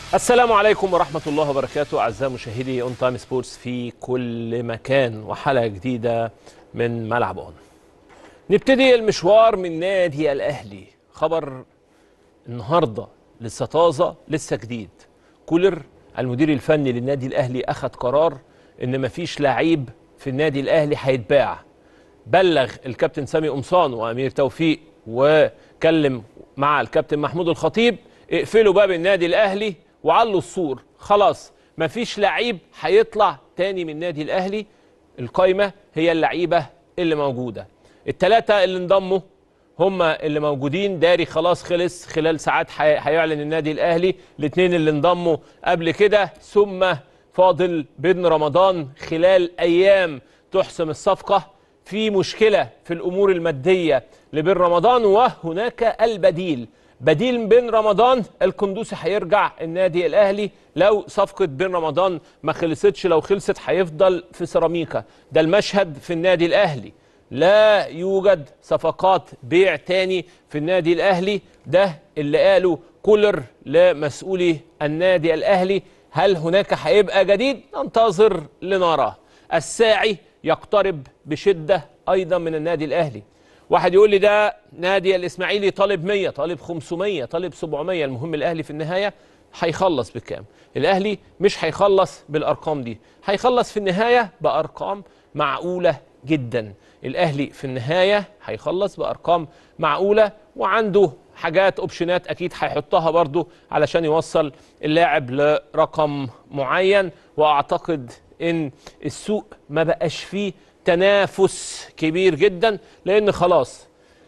السلام عليكم ورحمة الله وبركاته أعزائي مشاهدي أون تايم سبورتس في كل مكان وحلقة جديدة من ملعب أون نبتدي المشوار من نادي الأهلي خبر النهاردة لسه طازة لسه جديد كولر المدير الفني للنادي الأهلي أخذ قرار إن مفيش لعيب في النادي الأهلي هيتباع بلغ الكابتن سامي قمصان وأمير توفيق وكلم مع الكابتن محمود الخطيب اقفلوا باب النادي الأهلي وعلوا السور خلاص مفيش لعيب هيطلع تاني من النادي الاهلي القايمه هي اللعيبه اللي موجوده الثلاثه اللي انضموا هم اللي موجودين داري خلاص خلص خلال ساعات هيعلن النادي الاهلي الاثنين اللي انضموا قبل كده ثم فاضل بن رمضان خلال ايام تحسم الصفقه في مشكله في الامور الماديه لبن رمضان وهناك البديل بديل بن رمضان القندوسي هيرجع النادي الاهلي لو صفقه بن رمضان ما خلصتش لو خلصت هيفضل في سيراميكا ده المشهد في النادي الاهلي لا يوجد صفقات بيع تاني في النادي الاهلي ده اللي قاله كولر لمسؤولي النادي الاهلي هل هناك هيبقى جديد ننتظر لنراه الساعي يقترب بشده ايضا من النادي الاهلي واحد يقول لي ده نادي الاسماعيلي طالب 100 طالب 500 طالب 700 المهم الاهلي في النهايه هيخلص بكام الاهلي مش هيخلص بالارقام دي هيخلص في النهايه بارقام معقوله جدا الاهلي في النهايه هيخلص بارقام معقوله وعنده حاجات اوبشنات اكيد هيحطها برضو علشان يوصل اللاعب لرقم معين واعتقد ان السوق ما بقاش فيه تنافس كبير جدا لان خلاص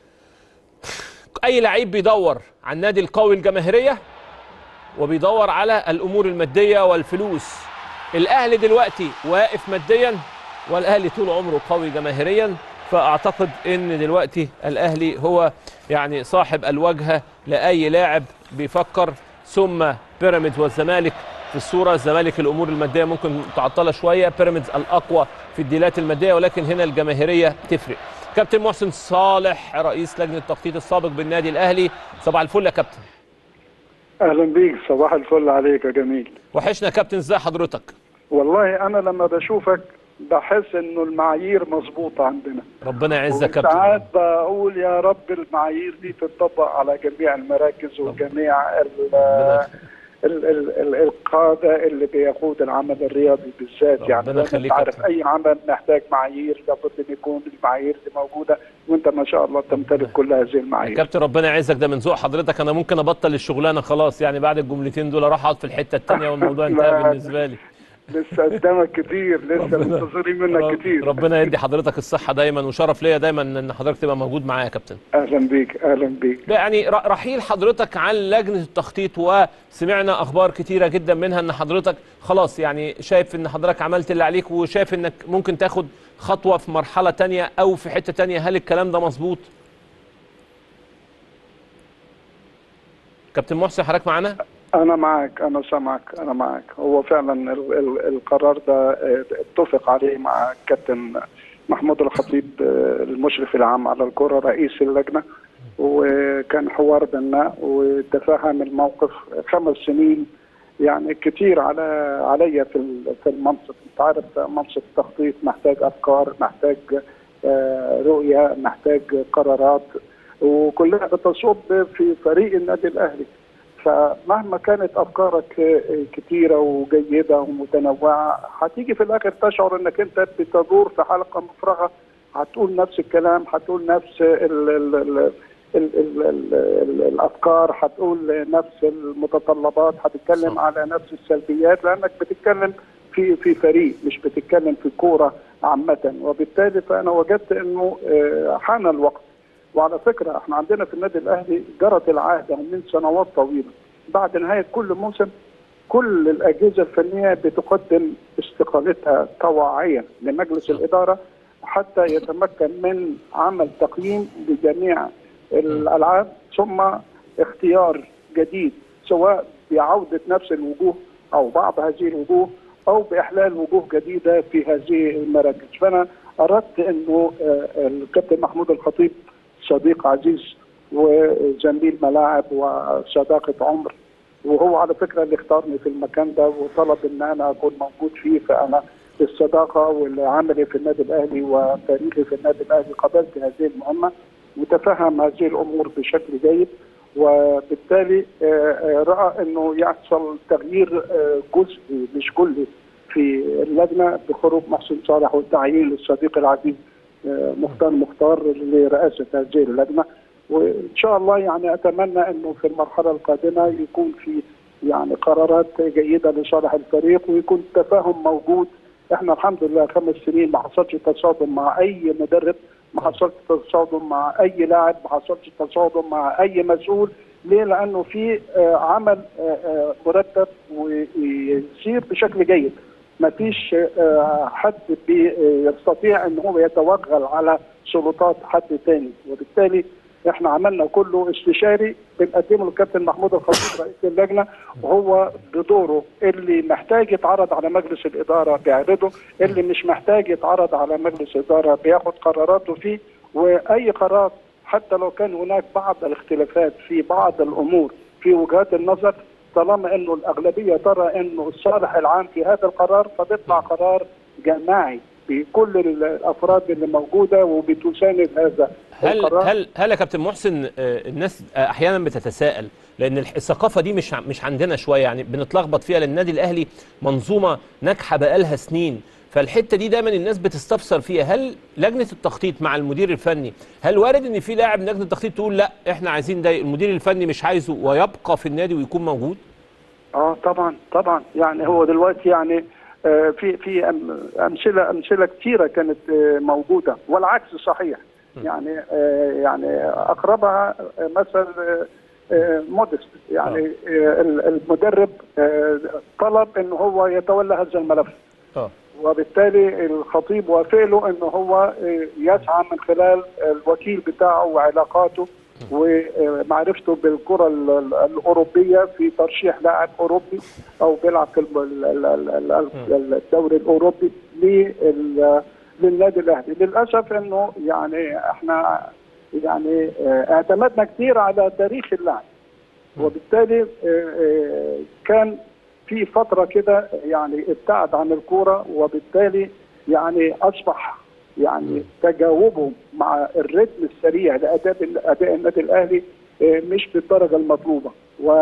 اي لعيب بيدور على النادي القوي الجماهيريه وبيدور على الامور الماديه والفلوس الاهلي دلوقتي واقف ماديا والاهلي طول عمره قوي جماهيريا فاعتقد ان دلوقتي الاهلي هو يعني صاحب الواجهه لاي لاعب بيفكر ثم بيراميدز والزمالك في الصوره الزمالك الامور الماديه ممكن تعطلها شويه بيراميدز الاقوى في الديلات الماديه ولكن هنا الجماهيريه تفرق كابتن محسن صالح رئيس لجنه التخطيط السابق بالنادي الاهلي صباح الفل يا كابتن اهلا بيك صباح الفل عليك يا جميل وحشنا يا كابتن ازاي حضرتك والله انا لما بشوفك بحس انه المعايير مظبوطه عندنا ربنا يعزك يا كابتن ساعات بقول يا رب المعايير دي تطبق على جميع المراكز وجميع ال ال ال ال القاده اللي بيقود العمل الرياضي بالذات يعني ربنا يخليك عارف اي عمل محتاج معايير لابد ان يكون المعايير دي موجوده وانت ما شاء الله تمتلك كل هذه يا المعايير كابتن ربنا يعزك ده من ذوق حضرتك انا ممكن ابطل الشغلانه خلاص يعني بعد الجملتين دول اروح اقعد في الحته الثانيه والموضوع انتهى لا. بالنسبه لي لسه قدامك كتير لسه منتظرين منك رب- كتير ربنا يدي حضرتك الصحه دايما وشرف ليا دايما ان حضرتك تبقى موجود معايا يا كابتن اهلا بيك اهلا بيك لا يعني ر- رحيل حضرتك عن لجنه التخطيط وسمعنا اخبار كتيره جدا منها ان حضرتك خلاص يعني شايف ان حضرتك عملت اللي عليك وشايف انك ممكن تاخد خطوه في مرحله تانية او في حته تانية هل الكلام ده مظبوط كابتن محسن حضرتك معانا انا معك انا سامعك انا معك هو فعلا ال ال القرار ده اه، اتفق عليه مع الكابتن محمود الخطيب اه، المشرف العام على الكره رئيس اللجنه وكان حوار بينا وتفهم الموقف خمس سنين يعني كتير على عليا في ال- في المنصب انت عارف منصب التخطيط محتاج افكار محتاج اه، رؤيه محتاج قرارات وكلها بتصب في فريق النادي الاهلي فمهما كانت افكارك كتيره وجيده ومتنوعه هتيجي في الاخر تشعر انك انت بتدور في حلقه مفرغه هتقول نفس الكلام هتقول نفس ال ال ال ال ال ال ال الافكار هتقول نفس المتطلبات هتتكلم صح. على نفس السلبيات لانك بتتكلم في في فريق مش بتتكلم في كوره عامه وبالتالي فانا وجدت انه آه، حان الوقت وعلى فكره احنا عندنا في النادي الاهلي جرت العاده من سنوات طويله بعد نهايه كل موسم كل الاجهزه الفنيه بتقدم استقالتها طواعيا لمجلس الاداره حتى يتمكن من عمل تقييم لجميع الالعاب ثم اختيار جديد سواء بعوده نفس الوجوه او بعض هذه الوجوه او باحلال وجوه جديده في هذه المراكز فانا اردت انه آه، الكابتن محمود الخطيب صديق عزيز وزميل ملاعب وصداقه عمر وهو على فكره اللي اختارني في المكان ده وطلب ان انا اكون موجود فيه فانا بالصداقه والعملي في النادي الاهلي وتاريخي في النادي الاهلي قبلت هذه المهمه وتفهم هذه الامور بشكل جيد وبالتالي آه، آه، راى انه يحصل تغيير آه، جزئي مش كلي في اللجنه بخروج محسن صالح والتعيين للصديق العزيز آه، مختار مختار لرئاسه هذه اللجنه وان شاء الله يعني اتمنى انه في المرحله القادمه يكون في يعني قرارات جيده لصالح الفريق ويكون تفاهم موجود احنا الحمد لله خمس سنين ما حصلش تصادم مع اي مدرب ما حصلش تصادم مع اي لاعب ما حصلش تصادم مع اي مسؤول ليه؟ لانه في آه، عمل آه، آه، مرتب ويسير بشكل جيد ما فيش آه، حد بي- يستطيع ان هو يتوغل على سلطات حد تاني وبالتالي احنا عملنا كله استشاري بنقدمه للكابتن محمود الخطيب رئيس اللجنه وهو بدوره اللي محتاج يتعرض على مجلس الاداره بيعرضه اللي مش محتاج يتعرض على مجلس الاداره بياخد قراراته فيه واي قرار حتى لو كان هناك بعض الاختلافات في بعض الامور في وجهات النظر طالما انه الاغلبيه ترى انه الصالح العام في هذا القرار فبيطلع قرار جماعي بكل الافراد اللي موجوده وبتساند هذا هل القرار هل هل يا كابتن محسن آه، الناس آه، احيانا بتتساءل لان الح- الثقافه دي مش ع- مش عندنا شويه يعني بنتلخبط فيها لان النادي الاهلي منظومه ناجحه بقالها سنين فالحته دي دايما الناس بتستفسر فيها هل لجنه التخطيط مع المدير الفني هل وارد ان في لاعب من لجنه التخطيط تقول لا احنا عايزين ده المدير الفني مش عايزه ويبقى في النادي ويكون موجود اه طبعا طبعا يعني هو دلوقتي يعني آه، في في أم- امثله امثله كثيره كانت آه، موجوده والعكس صحيح يعني آه، يعني اقربها آه، مثل آه، آه، مودست يعني آه، ال- المدرب آه، طلب انه هو يتولى هذا الملف اه وبالتالي الخطيب وافق له انه هو آه، يسعى من خلال الوكيل بتاعه وعلاقاته ومعرفته بالكره ال- ال- الاوروبيه في ترشيح لاعب اوروبي او بيلعب في الم- ال- ال- ال- ال- الدوري الاوروبي لل- للنادي الاهلي للاسف انه يعني احنا يعني آه، اعتمدنا كثير على تاريخ اللاعب وبالتالي آه، آه، كان في فتره كده يعني ابتعد عن الكوره وبالتالي يعني اصبح يعني تجاوبه مع الرتم السريع لاداء اداء النادي الاهلي آه، مش بالدرجه المطلوبه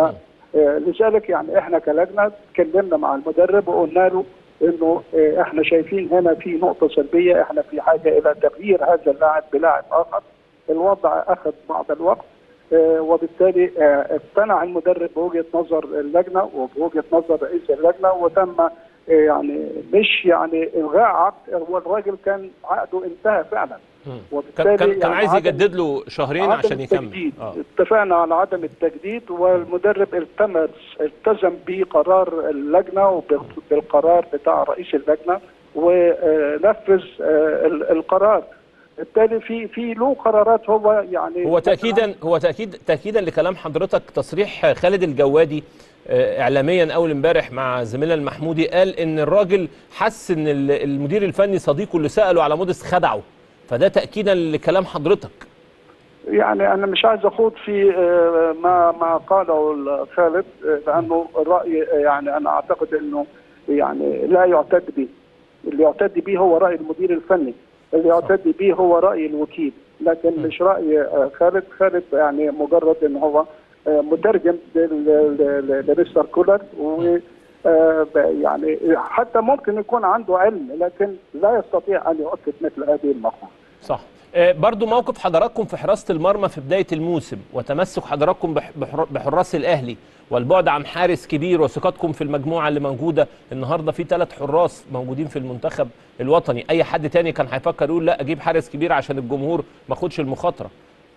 ولذلك يعني احنا كلجنه اتكلمنا مع المدرب وقلنا له انه آه، احنا شايفين هنا في نقطه سلبيه احنا في حاجه الى تغيير هذا اللاعب بلاعب اخر الوضع اخذ بعض الوقت آه، وبالتالي آه، اقتنع المدرب بوجهه نظر اللجنه وبوجهه نظر رئيس اللجنه وتم آه، يعني مش يعني الغاء عقد هو الراجل كان عقده انتهى فعلا كان كان, كان يعني عايز عدم- يجدد له شهرين عدم عشان يكمل التجديد. اه اتفقنا على عدم التجديد والمدرب التمس التزم بقرار اللجنه وبالقرار بتاع رئيس اللجنه ونفذ آه، ال- القرار بالتالي في في له قرارات هو يعني هو تاكيدا هو تاكيد تاكيدا لكلام حضرتك تصريح خالد الجوادي آه، اعلاميا اول امبارح مع زميلنا المحمودي قال ان الراجل حس ان ال- المدير الفني صديقه اللي ساله على موديس خدعه فده تاكيدا لكلام حضرتك يعني انا مش عايز اخوض في آه، ما ما قاله خالد آه، لانه الراي آه، يعني انا اعتقد انه يعني لا يعتد به اللي يعتد به هو راي المدير الفني اللي يعتد به هو راي الوكيل لكن مش راي آه، خالد خالد يعني مجرد ان هو آه، مترجم لل- لل- لمستر كولر و آه، ب- يعني حتى ممكن يكون عنده علم لكن لا يستطيع ان يؤكد مثل هذه المقوله صح آه، برضو موقف حضراتكم في حراسة المرمى في بداية الموسم وتمسك حضراتكم بح- بحر- بحراس الأهلي والبعد عن حارس كبير وثقتكم في المجموعة اللي موجودة النهاردة في ثلاث حراس موجودين في المنتخب الوطني أي حد تاني كان هيفكر يقول لا أجيب حارس كبير عشان الجمهور ما اخدش المخاطرة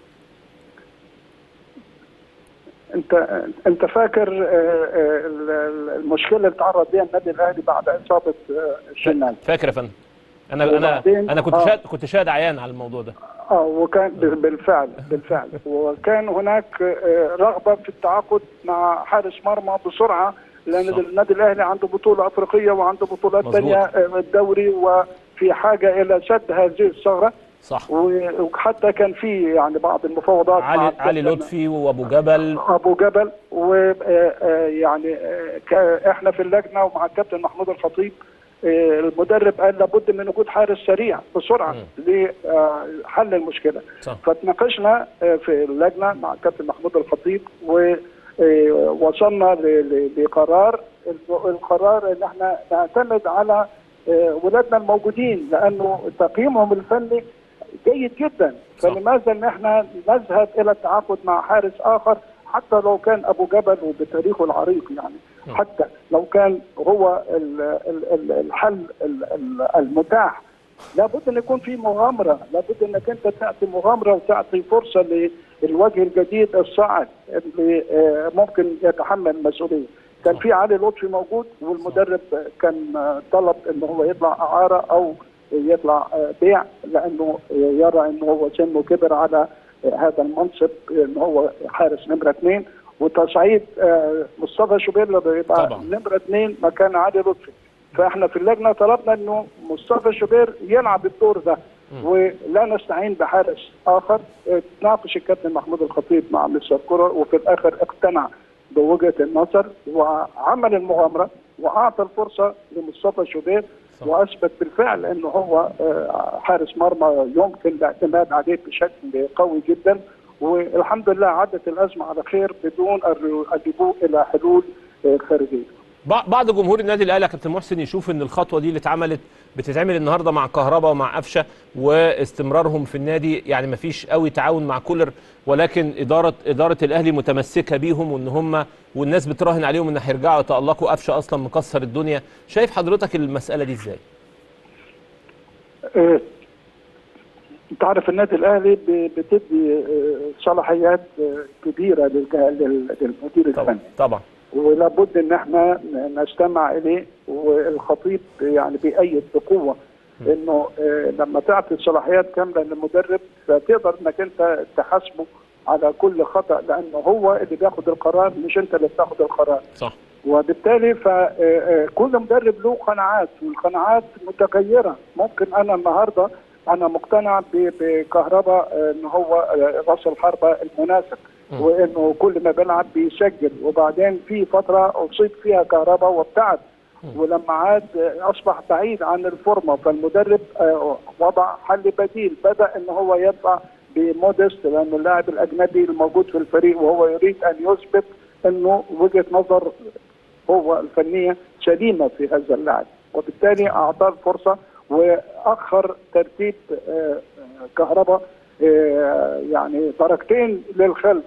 انت انت فاكر آه، آه، ال- ال- المشكله اللي تعرض لها النادي الاهلي بعد اصابه آه، الشناوي فاكر يا فندم أنا أنا وبعدين- أنا كنت آه. شاهد كنت شاهد عيان على الموضوع ده اه وكان ب- بالفعل بالفعل وكان هناك آه، رغبه في التعاقد مع حارس مرمى بسرعه لان صح. النادي الاهلي عنده بطوله افريقيه وعنده بطولات مظبوط. ثانيه الدوري وفي حاجه الى سد هذه الثغره صح و- وحتى كان في يعني بعض المفاوضات مع علي الكابتن علي لطفي وابو جبل ابو جبل ويعني احنا في اللجنه ومع الكابتن محمود الخطيب آه، المدرب قال لابد من وجود حارس سريع بسرعه لحل المشكله صح. فتناقشنا آه، في اللجنه مع الكابتن محمود الخطيب ووصلنا لقرار القرار ان احنا نعتمد على آه، ولادنا الموجودين لانه تقييمهم الفني جيد جدا صح. فلماذا ان احنا نذهب الى التعاقد مع حارس اخر حتى لو كان ابو جبل وبتاريخه العريق يعني حتى لو كان هو ال- ال- ال- الحل ال- ال- المتاح لابد ان يكون في مغامره لابد انك انت تعطي مغامره وتعطي فرصه للوجه الجديد الصاعد اللي آه، ممكن يتحمل المسؤوليه كان في علي لطفي موجود والمدرب كان آه، طلب ان هو يطلع اعاره او يطلع آه، بيع لانه يرى انه هو سنه كبر على آه، هذا المنصب ان هو حارس نمره اثنين وتصعيد آه، مصطفى شوبير اللي يبقى طبعا. نمره اثنين مكان علي لطفي فاحنا في اللجنه طلبنا انه مصطفى شوبير يلعب الدور ده ولا نستعين بحارس اخر آه، تناقش الكابتن محمود الخطيب مع مستر كرة وفي الاخر اقتنع بوجهه النظر وعمل المغامره واعطى الفرصه لمصطفى شوبير صح. واثبت بالفعل انه هو آه، حارس مرمى يمكن الاعتماد عليه بشكل قوي جدا والحمد لله عدت الازمه على خير بدون الر- اللجوء الى حلول آه، خارجيه. بع- بعض جمهور النادي الاهلي يا كابتن محسن يشوف ان الخطوه دي اللي اتعملت بتتعمل النهارده مع كهربا ومع قفشه واستمرارهم في النادي يعني ما فيش قوي تعاون مع كولر ولكن اداره اداره الاهلي متمسكه بيهم وان هم والناس بتراهن عليهم ان هيرجعوا يتالقوا قفشه اصلا مكسر الدنيا شايف حضرتك المساله دي ازاي؟ آه، انت عارف النادي الاهلي ب- بتدي آه، صلاحيات آه، كبيره للج- لل- للمدير طبعا الفني طبعا ولابد ان احنا ن- نستمع اليه والخطيب يعني بيأيد بقوه انه آه، لما تعطي صلاحيات كامله للمدرب فتقدر انك انت تحاسبه على كل خطا لانه هو اللي بياخد القرار مش انت اللي بتاخد القرار صح وبالتالي فكل مدرب له قناعات والقناعات متغيره ممكن انا النهارده انا مقتنع ب- بكهرباء ان هو آه، راس الحربه المناسب وانه كل ما بيلعب بيسجل وبعدين في فتره اصيب فيها كهرباء وابتعد ولما عاد آه، اصبح بعيد عن الفورمه فالمدرب آه، وضع حل بديل بدا ان هو يطلع بمودست لانه اللاعب الاجنبي الموجود في الفريق وهو يريد ان يثبت انه وجهه نظر هو الفنيه سليمه في هذا اللاعب وبالتالي اعطاه الفرصه واخر ترتيب آه، آه، كهرباء آه، يعني درجتين للخلف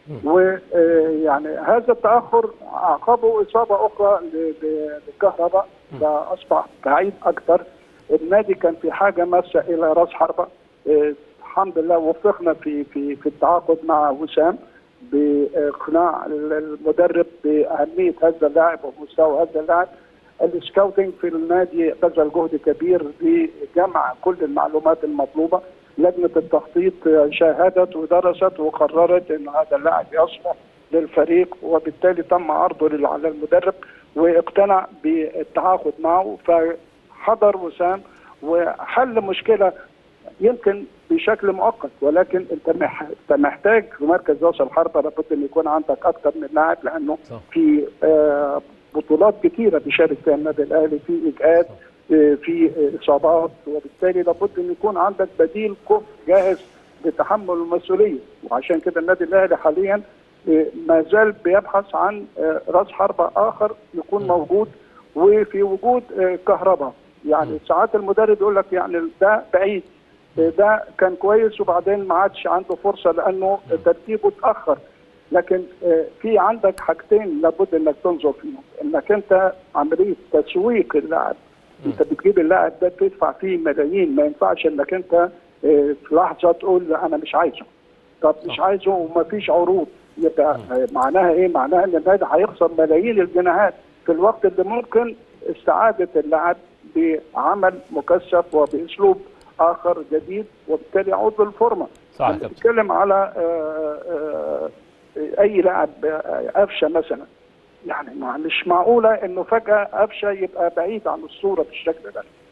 ويعني هذا التاخر عقبه اصابه اخرى ل- ل- للكهرباء فاصبح بعيد اكثر النادي كان في حاجه ماسه الى راس حربه آه، الحمد لله وفقنا في في في التعاقد مع وسام باقناع المدرب باهميه هذا اللاعب ومستوى هذا اللاعب السكاوتنج في النادي بذل جهد كبير لجمع كل المعلومات المطلوبه لجنه التخطيط شاهدت ودرست وقررت ان هذا اللاعب يصلح للفريق وبالتالي تم عرضه لل- على المدرب واقتنع بالتعاقد معه فحضر وسام وحل مشكله يمكن بشكل مؤقت ولكن انت مح- أنت محتاج في مركز راس الحربه لابد ان يكون عندك اكثر من لاعب لانه صح. في آه، بطولات كثيره بيشارك فيها النادي الاهلي في اجهاد آه، في آه، اصابات وبالتالي لابد ان يكون عندك بديل كفء جاهز لتحمل المسؤوليه وعشان كده النادي الاهلي حاليا آه، ما زال بيبحث عن آه، راس حربه اخر يكون موجود وفي وجود آه، كهرباء يعني ساعات المدرب يقول لك يعني ده بعيد ده كان كويس وبعدين ما عادش عنده فرصه لانه ترتيبه اتاخر لكن آه، في عندك حاجتين لابد انك تنظر فيهم انك انت عمليه تسويق اللاعب انت بتجيب اللاعب ده تدفع فيه ملايين ما ينفعش انك انت آه، في لحظه تقول لا انا مش عايزه طب مش عايزه وما فيش عروض يبقى آه، معناها ايه؟ معناها ان النادي هيخسر ملايين الجنيهات في الوقت اللي ممكن استعاده اللاعب بعمل مكثف وباسلوب اخر جديد وبالتالي يعود للفورمه صح يا لما كابتن. بتتكلم على آه، آه، اي لاعب آه، قفشه مثلا يعني ما- مش معقوله انه فجاه قفشه يبقى بعيد عن الصوره بالشكل ده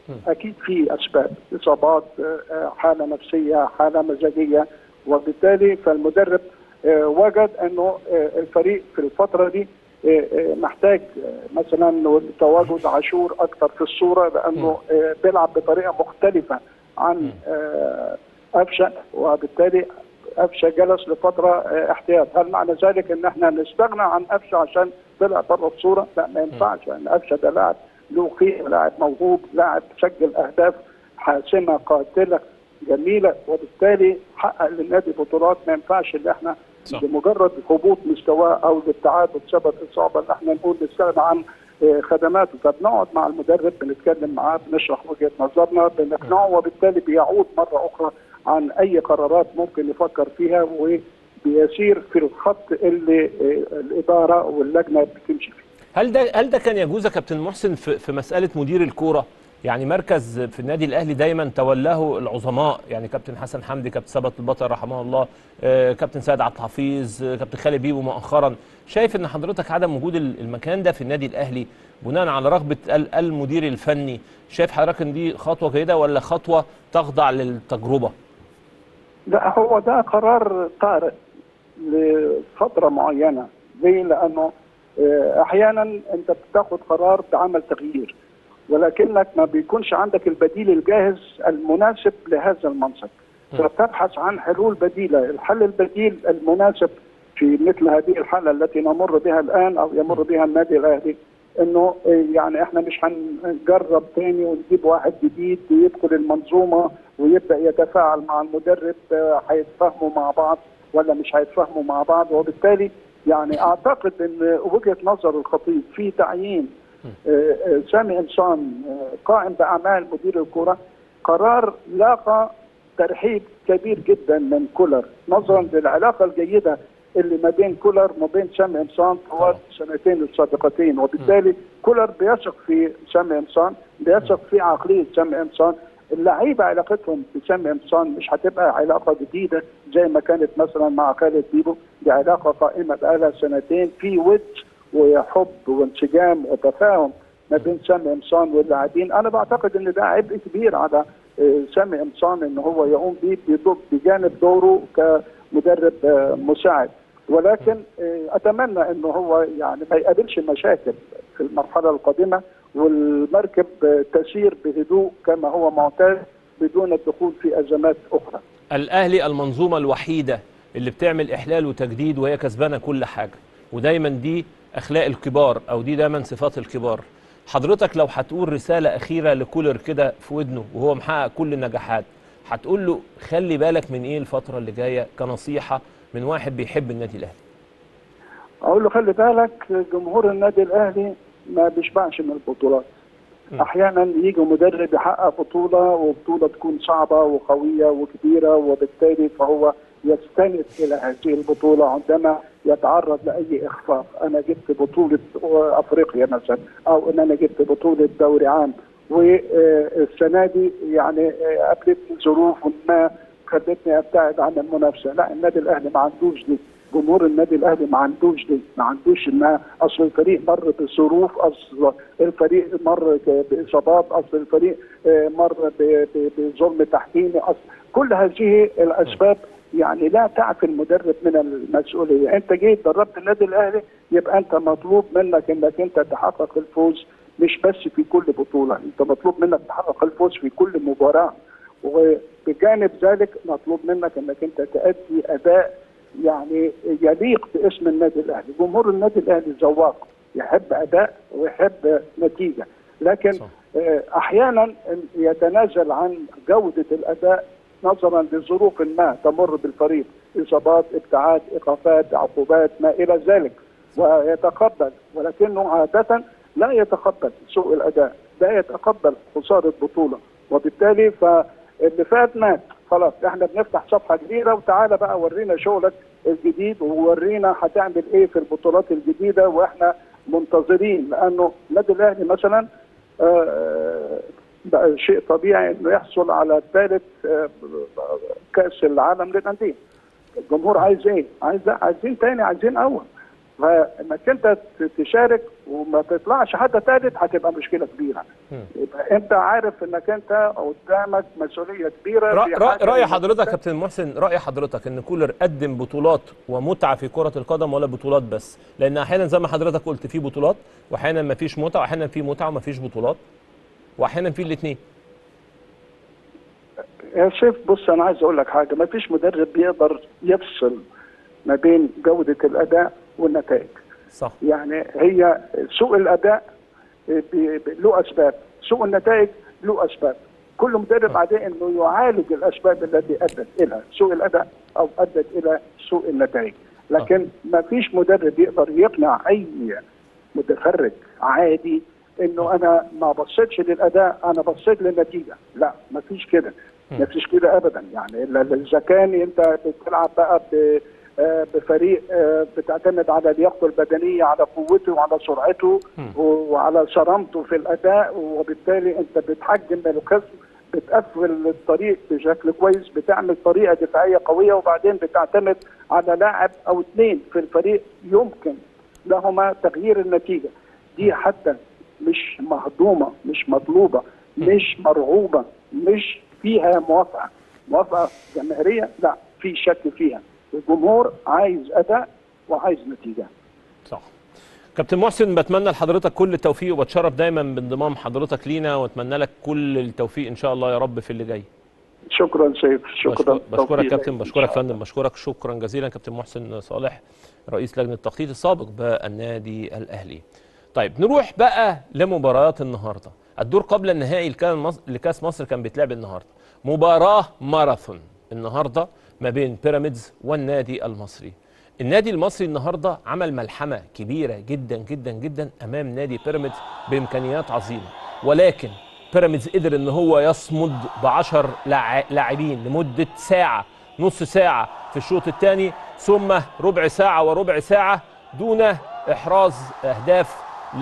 اكيد في اسباب اصابات آه، حاله نفسيه حاله مزاجيه وبالتالي فالمدرب آه، وجد انه آه، الفريق في الفتره دي آه، آه، محتاج آه، مثلا تواجد عاشور اكثر في الصوره لانه آه، بيلعب بطريقه مختلفه عن آه، قفشه وبالتالي قفشه جلس لفتره آه، احتياط، هل معنى ذلك ان احنا نستغنى عن قفشه عشان طلع بره الصوره؟ لا ما ينفعش لان قفشه ده لاعب له قيمه، لاعب موهوب، لاعب سجل اهداف حاسمه قاتله جميله وبالتالي حقق للنادي بطولات ما ينفعش ان احنا صح. بمجرد هبوط مستواه او الابتعاد بسبب اصابه ان احنا نقول نستغنى عن آه، خدماته فبنقعد مع المدرب بنتكلم معاه بنشرح وجهه نظرنا بنقنعه وبالتالي بيعود مره اخرى عن اي قرارات ممكن يفكر فيها وبيسير في الخط اللي آه، الاداره واللجنه بتمشي فيه. هل ده هل ده كان يجوز يا كابتن محسن في, في مساله مدير الكوره يعني مركز في النادي الاهلي دايما تولاه العظماء يعني كابتن حسن حمدي كابتن ثبت البطل رحمه الله آه، كابتن سيد عبد الحفيظ آه، كابتن خالد بيبو مؤخرا شايف ان حضرتك عدم وجود ال- المكان ده في النادي الاهلي بناء على رغبه ال- المدير الفني شايف حضرتك ان دي خطوه جيده ولا خطوه تخضع للتجربه لا هو ده قرار طارئ لفتره معينه ليه؟ لانه آه، احيانا انت بتاخد قرار بعمل تغيير ولكنك ما بيكونش عندك البديل الجاهز المناسب لهذا المنصب فتبحث عن حلول بديله الحل البديل المناسب في مثل هذه الحاله التي نمر بها الان او يمر بها النادي الاهلي انه آه، يعني احنا مش هنجرب تاني ونجيب واحد جديد يدخل المنظومه ويبدا يتفاعل مع المدرب آه، هيتفاهموا مع بعض ولا مش هيتفاهموا مع بعض وبالتالي يعني اعتقد ان وجهه نظر الخطيب في تعيين آه، آه، سامي انسان آه، قائم باعمال مدير الكره قرار لاقى ترحيب كبير جدا من كولر نظرا للعلاقه الجيده اللي ما بين كولر وما بين سامي انسان طوال السنتين السابقتين وبالتالي كولر بيثق في سامي انسان بيثق في عقليه سامي انسان اللعيبه علاقتهم بسامي انسان مش هتبقى علاقه جديده زي ما كانت مثلا مع خالد بيبو دي علاقه قائمه بقالها سنتين في ود وحب وانسجام وتفاهم ما بين سامي قمصان واللاعبين انا بعتقد ان ده عبء كبير على آه، سامي قمصان ان هو يقوم بيه بيض- بجانب دوره كمدرب آه، مساعد ولكن آه، اتمنى انه هو يعني ما يقابلش مشاكل في المرحله القادمه والمركب آه، تسير بهدوء كما هو معتاد بدون الدخول في ازمات اخرى الاهلي المنظومه الوحيده اللي بتعمل احلال وتجديد وهي كسبانه كل حاجه ودايما دي اخلاق الكبار او دي دايما صفات الكبار حضرتك لو هتقول رساله اخيره لكولر كده في ودنه وهو محقق كل النجاحات هتقول له خلي بالك من ايه الفتره اللي جايه كنصيحه من واحد بيحب النادي الاهلي اقول له خلي بالك جمهور النادي الاهلي ما بيشبعش من البطولات احيانا يجي مدرب يحقق بطوله وبطوله تكون صعبه وقويه وكبيره وبالتالي فهو يستند الى هذه البطوله عندما يتعرض لاي اخفاق انا جبت بطوله افريقيا مثلا او ان انا جبت بطوله دوري عام والسنه دي يعني قابلتني ظروف ما خلتني ابتعد عن المنافسه لا النادي الاهلي ما عندوش دي جمهور النادي الاهلي ما عندوش دي ما عندوش انها اصل الفريق مر بظروف اصل الفريق مر باصابات اصل الفريق آه، مر ب- ب- بظلم تحكيمي اصل كل هذه الاسباب يعني لا تعفي المدرب من المسؤوليه انت جيت دربت النادي الاهلي يبقى انت مطلوب منك انك انت تحقق الفوز مش بس في كل بطوله انت مطلوب منك تحقق الفوز في كل مباراه وبجانب ذلك مطلوب منك انك انت تأدي اداء يعني يليق باسم النادي الاهلي، جمهور النادي الاهلي ذواق يحب اداء ويحب نتيجه، لكن صح. آه، احيانا يتنازل عن جوده الاداء نظرا لظروف ما تمر بالفريق اصابات ابتعاد ايقافات عقوبات ما الى ذلك ويتقبل ولكنه عاده لا يتقبل سوء الاداء لا يتقبل خساره بطوله وبالتالي فاللي فات مات خلاص احنا بنفتح صفحه جديده وتعالى بقى ورينا شغلك الجديد وورينا هتعمل ايه في البطولات الجديده واحنا منتظرين لانه النادي الاهلي مثلا آه، بقى شيء طبيعي انه يحصل على ثالث آه، كاس العالم للانديه الجمهور عايز ايه؟ عايز عايزين تاني عايزين اول فانك انت ت- تشارك وما تطلعش حتى ثالث هتبقى مشكله كبيره يبقى انت عارف انك انت قدامك مسؤوليه كبيره رأ- في رأ- حاجة رأي إنك حضرتك أنت- كابتن محسن رأي حضرتك ان كولر قدم بطولات ومتعة في كرة القدم ولا بطولات بس لان احيانا زي ما حضرتك قلت في بطولات واحيانا ما فيش متعة واحيانا في متعة وما فيش بطولات واحيانا في الاثنين يا شيف بص انا عايز اقول لك حاجه ما فيش مدرب بيقدر يفصل ما بين جوده الاداء والنتائج صح يعني هي سوء الاداء بي- بي- له اسباب سوء النتائج له اسباب كل مدرب عليه انه يعالج الاسباب التي ادت الى سوء الاداء او ادت الى سوء النتائج لكن ما فيش مدرب يقدر يقنع اي متفرج عادي انه انا ما بصيتش للاداء انا بصيت للنتيجه لا ما فيش كده ما فيش كده ابدا يعني الا اذا كان انت بتلعب بقى ب آه، بفريق آه، بتعتمد على لياقته البدنيه على قوته وعلى سرعته وعلى صرامته في الاداء وبالتالي انت بتحجم الخصم بتقفل الطريق بشكل كويس بتعمل طريقه دفاعيه قويه وبعدين بتعتمد على لاعب او اثنين في الفريق يمكن لهما تغيير النتيجه دي حتى مش مهضومه مش مطلوبه مش مرغوبه مش فيها موافقه موافقه جماهيريه لا في شك فيها الجمهور عايز اداء وعايز نتيجه صح كابتن محسن بتمنى لحضرتك كل التوفيق وبتشرف دايما بانضمام حضرتك لينا واتمنى لك كل التوفيق ان شاء الله يا رب في اللي جاي شكرا سيف شكرا بشكر- بشكرك توفيق كابتن لك. بشكرك فندم بشكرك شكرا جزيلا كابتن محسن صالح رئيس لجنه التخطيط السابق بالنادي الاهلي. طيب نروح بقى لمباريات النهارده. الدور قبل النهائي لكان مصر لكاس مصر كان بيتلعب النهارده. مباراه ماراثون النهارده ما بين بيراميدز والنادي المصري. النادي المصري النهارده عمل ملحمه كبيره جدا جدا جدا امام نادي بيراميدز بامكانيات عظيمه ولكن بيراميدز قدر ان هو يصمد ب 10 لاعبين لمده ساعه نص ساعه في الشوط الثاني ثم ربع ساعه وربع ساعه دون احراز اهداف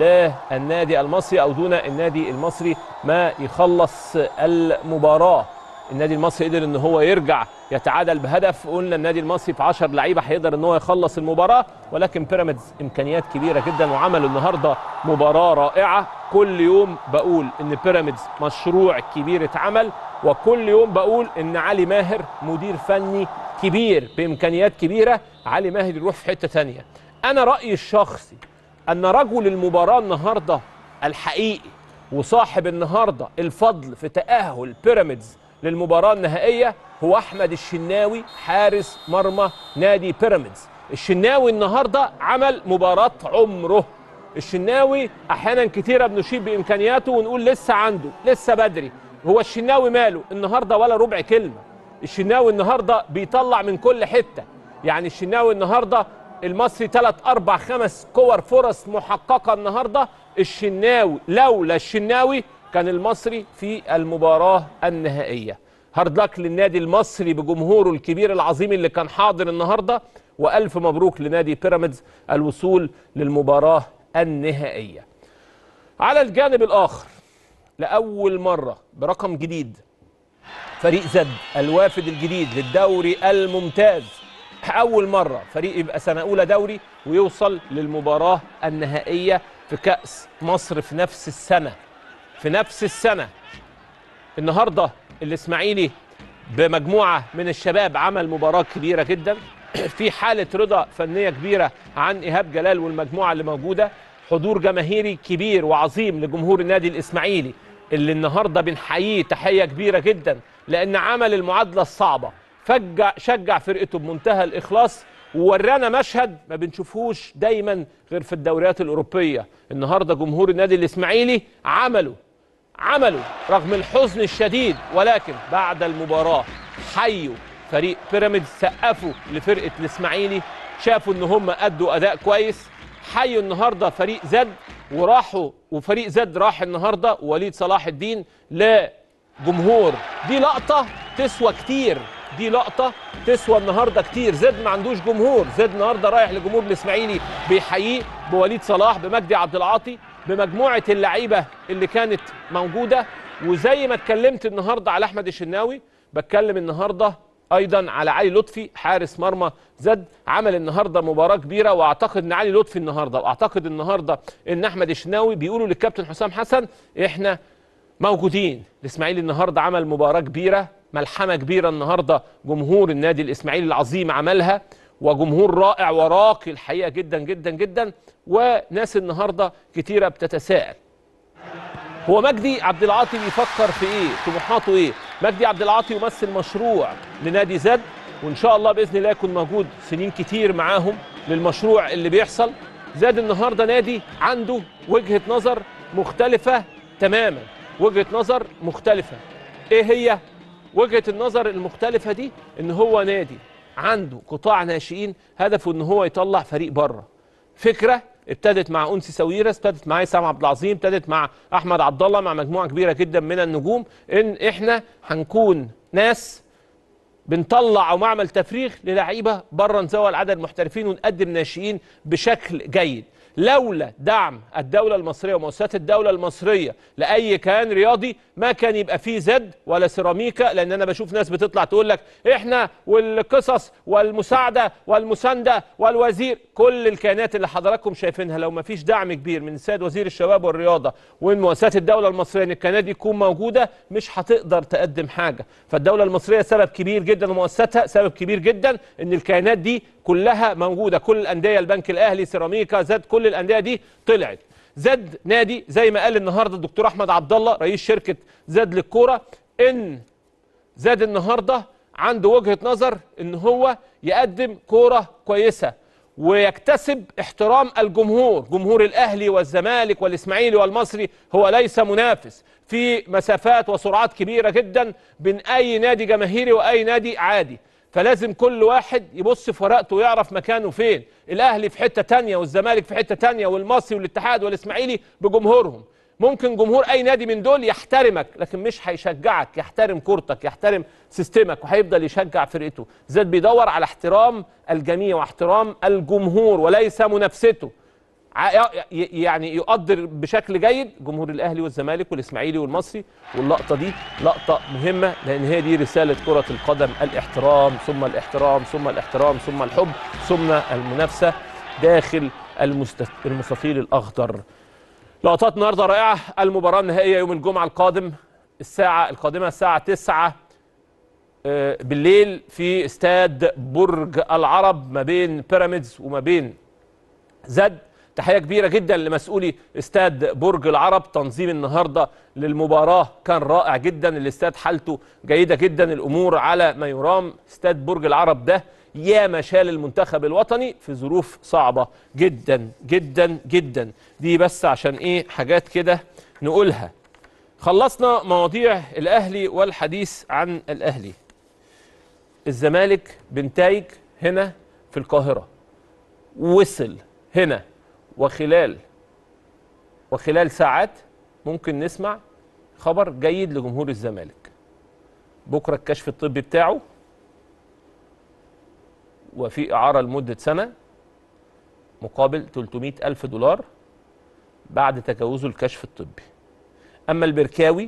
للنادي المصري او دون النادي المصري ما يخلص المباراه النادي المصري قدر ان هو يرجع يتعادل بهدف قلنا النادي المصري في 10 لعيبه هيقدر ان هو يخلص المباراه ولكن بيراميدز امكانيات كبيره جدا وعملوا النهارده مباراه رائعه كل يوم بقول ان بيراميدز مشروع كبير اتعمل وكل يوم بقول ان علي ماهر مدير فني كبير بامكانيات كبيره علي ماهر يروح في حته ثانيه انا رايي الشخصي ان رجل المباراه النهارده الحقيقي وصاحب النهارده الفضل في تاهل بيراميدز للمباراه النهائيه هو احمد الشناوي حارس مرمى نادي بيراميدز الشناوي النهارده عمل مباراه عمره الشناوي احيانا كتيره بنشيد بامكانياته ونقول لسه عنده لسه بدري هو الشناوي ماله النهارده ولا ربع كلمه الشناوي النهارده بيطلع من كل حته يعني الشناوي النهارده المصري ثلاث اربع خمس كور فرص محققه النهارده الشناوي لولا الشناوي كان المصري في المباراه النهائيه هارد لك للنادي المصري بجمهوره الكبير العظيم اللي كان حاضر النهارده والف مبروك لنادي بيراميدز الوصول للمباراه النهائيه على الجانب الاخر لاول مره برقم جديد فريق زد الوافد الجديد للدوري الممتاز اول مره فريق يبقى سنه اولى دوري ويوصل للمباراه النهائيه في كاس مصر في نفس السنه في نفس السنه النهارده الاسماعيلي بمجموعه من الشباب عمل مباراه كبيره جدا في حاله رضا فنيه كبيره عن ايهاب جلال والمجموعه اللي موجوده حضور جماهيري كبير وعظيم لجمهور النادي الاسماعيلي اللي النهارده بنحييه تحيه كبيره جدا لان عمل المعادله الصعبه فجع شجع فرقته بمنتهى الاخلاص وورانا مشهد ما بنشوفهوش دايما غير في الدوريات الاوروبيه النهارده جمهور النادي الاسماعيلي عملوا عملوا رغم الحزن الشديد ولكن بعد المباراه حيوا فريق بيراميدز سقفوا لفرقه الاسماعيلي شافوا ان هم ادوا اداء كويس حيوا النهارده فريق زد وراحوا وفريق زد راح النهارده وليد صلاح الدين لجمهور دي لقطه تسوى كتير دي لقطه تسوى النهارده كتير زد ما عندوش جمهور زد النهارده رايح لجمهور الاسماعيلي بيحييه بوليد صلاح بمجدي عبد العاطي بمجموعه اللعيبه اللي كانت موجوده وزي ما اتكلمت النهارده على احمد الشناوي بتكلم النهارده ايضا على علي لطفي حارس مرمى زد عمل النهارده مباراه كبيره واعتقد ان علي لطفي النهارده واعتقد النهارده ان احمد الشناوي بيقولوا للكابتن حسام حسن احنا موجودين الاسماعيلي النهارده عمل مباراه كبيره ملحمه كبيره النهارده جمهور النادي الاسماعيلي العظيم عملها وجمهور رائع وراقي الحقيقه جدا جدا جدا وناس النهارده كتيره بتتساءل هو مجدي عبد العاطي بيفكر في ايه طموحاته ايه مجدي عبد العاطي يمثل مشروع لنادي زد وان شاء الله باذن الله يكون موجود سنين كتير معاهم للمشروع اللي بيحصل زاد النهارده نادي عنده وجهه نظر مختلفه تماما وجهه نظر مختلفه ايه هي وجهه النظر المختلفه دي ان هو نادي عنده قطاع ناشئين هدفه ان هو يطلع فريق بره فكره ابتدت مع انسي ساويرس ابتدت مع سام عبد العظيم ابتدت مع احمد عبد الله مع مجموعه كبيره جدا من النجوم ان احنا هنكون ناس بنطلع او معمل تفريغ للعيبه بره نزود عدد المحترفين ونقدم ناشئين بشكل جيد لولا دعم الدولة المصرية ومؤسسات الدولة المصرية لأي كيان رياضي ما كان يبقى فيه زد ولا سيراميكا لأن أنا بشوف ناس بتطلع تقول لك إحنا والقصص والمساعدة والمساندة والوزير كل الكيانات اللي حضراتكم شايفينها لو ما فيش دعم كبير من السيد وزير الشباب والرياضة ومن مؤسسات الدولة المصرية إن الكيانات دي تكون موجودة مش هتقدر تقدم حاجة فالدولة المصرية سبب كبير جدا ومؤسساتها سبب كبير جدا إن الكيانات دي كلها موجوده كل الانديه البنك الاهلي سيراميكا زد كل الانديه دي طلعت زد نادي زي ما قال النهارده الدكتور احمد عبد الله رئيس شركه زد للكوره ان زاد النهارده عنده وجهه نظر ان هو يقدم كوره كويسه ويكتسب احترام الجمهور جمهور الاهلي والزمالك والاسماعيلي والمصري هو ليس منافس في مسافات وسرعات كبيره جدا بين اي نادي جماهيري واي نادي عادي فلازم كل واحد يبص في ورقته ويعرف مكانه فين الاهلي في حته تانية والزمالك في حته تانية والمصري والاتحاد والاسماعيلي بجمهورهم ممكن جمهور اي نادي من دول يحترمك لكن مش هيشجعك يحترم كورتك يحترم سيستمك وهيفضل يشجع فرقته زاد بيدور على احترام الجميع واحترام الجمهور وليس منافسته يعني يقدر بشكل جيد جمهور الاهلي والزمالك والاسماعيلي والمصري واللقطه دي لقطه مهمه لان هي دي رساله كره القدم الاحترام ثم الاحترام ثم الاحترام ثم الحب ثم المنافسه داخل المست... المستطيل الاخضر لقطات النهارده رائعه المباراه النهائيه يوم الجمعه القادم الساعه القادمه الساعه 9 بالليل في استاد برج العرب ما بين بيراميدز وما بين زد تحيه كبيره جدا لمسؤولي استاد برج العرب تنظيم النهارده للمباراه كان رائع جدا الاستاد حالته جيده جدا الامور على ما يرام استاد برج العرب ده ياما شال المنتخب الوطني في ظروف صعبه جدا جدا جدا دي بس عشان ايه حاجات كده نقولها خلصنا مواضيع الاهلي والحديث عن الاهلي الزمالك بنتايج هنا في القاهره وصل هنا وخلال وخلال ساعات ممكن نسمع خبر جيد لجمهور الزمالك بكره الكشف الطبي بتاعه وفي إعارة لمدة سنة مقابل 300 ألف دولار بعد تجاوزه الكشف الطبي أما البركاوي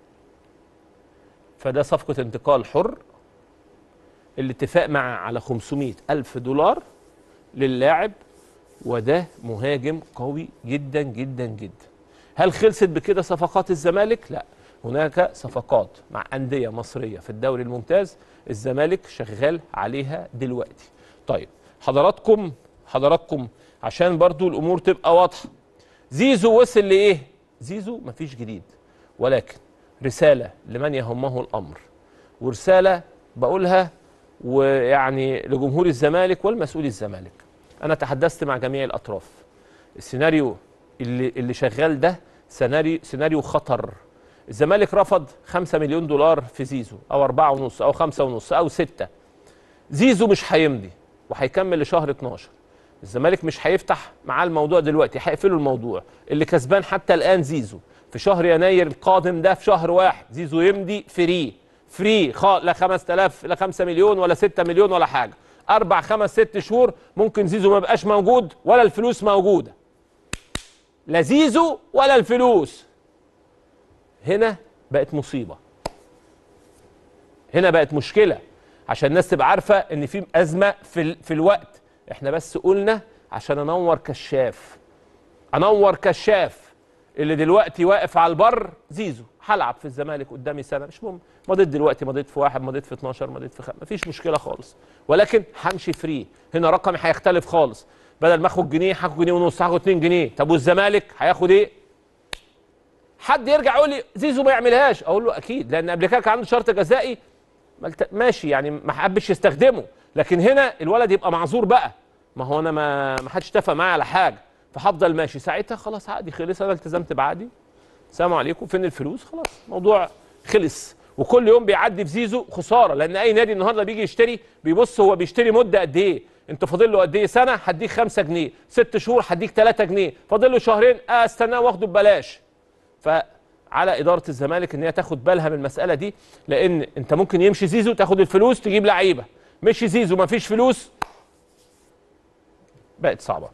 فده صفقة انتقال حر الاتفاق مع على 500 ألف دولار للاعب وده مهاجم قوي جدا جدا جدا هل خلصت بكده صفقات الزمالك؟ لا هناك صفقات مع أندية مصرية في الدوري الممتاز الزمالك شغال عليها دلوقتي طيب حضراتكم حضراتكم عشان برضو الأمور تبقى واضحة زيزو وصل لإيه؟ زيزو مفيش جديد ولكن رسالة لمن يهمه الأمر ورسالة بقولها ويعني لجمهور الزمالك والمسؤولي الزمالك أنا تحدثت مع جميع الأطراف السيناريو اللي اللي شغال ده سيناريو سيناريو خطر الزمالك رفض 5 مليون دولار في زيزو او 4 ونص او 5 ونص او 6 زيزو مش هيمضي وهيكمل لشهر 12 الزمالك مش هيفتح معاه الموضوع دلوقتي هيقفلوا الموضوع اللي كسبان حتى الان زيزو في شهر يناير القادم ده في شهر واحد زيزو يمضي فري فري خا لا 5000 لا 5 مليون ولا 6 مليون ولا حاجه اربع خمس ست شهور ممكن زيزو ما يبقاش موجود ولا الفلوس موجوده لا زيزو ولا الفلوس هنا بقت مصيبه هنا بقت مشكله عشان الناس تبقى عارفه ان في ازمه في ال... في الوقت احنا بس قلنا عشان انور كشاف انور كشاف اللي دلوقتي واقف على البر زيزو هلعب في الزمالك قدامي سنه مش مهم مضيت دلوقتي مضيت في واحد مضيت في 12 مضيت في خمسة مفيش مشكله خالص ولكن همشي فري هنا رقمي هيختلف خالص بدل ما اخد جنيه هاخد جنيه ونص هاخد 2 جنيه طب والزمالك هياخد ايه حد يرجع يقول لي زيزو ما يعملهاش اقول له اكيد لان قبل كده كان عنده شرط جزائي ملت- ماشي يعني ما حبش يستخدمه لكن هنا الولد يبقى معذور بقى ما هو انا ما ما حدش اتفق معايا على حاجه فهفضل ماشي ساعتها خلاص عقدي خلص انا التزمت بعقدي السلام عليكم فين الفلوس خلاص موضوع خلص وكل يوم بيعدي في زيزو خساره لان اي نادي النهارده بيجي يشتري بيبص هو بيشتري مده قد ايه انت فاضل له قد ايه سنه هديك 5 جنيه ست شهور هديك 3 جنيه فاضل له شهرين اه استناه واخده ببلاش فعلى اداره الزمالك ان هي تاخد بالها من المساله دي لان انت ممكن يمشي زيزو تاخد الفلوس تجيب لعيبه مشي زيزو ما فيش فلوس بقت صعبه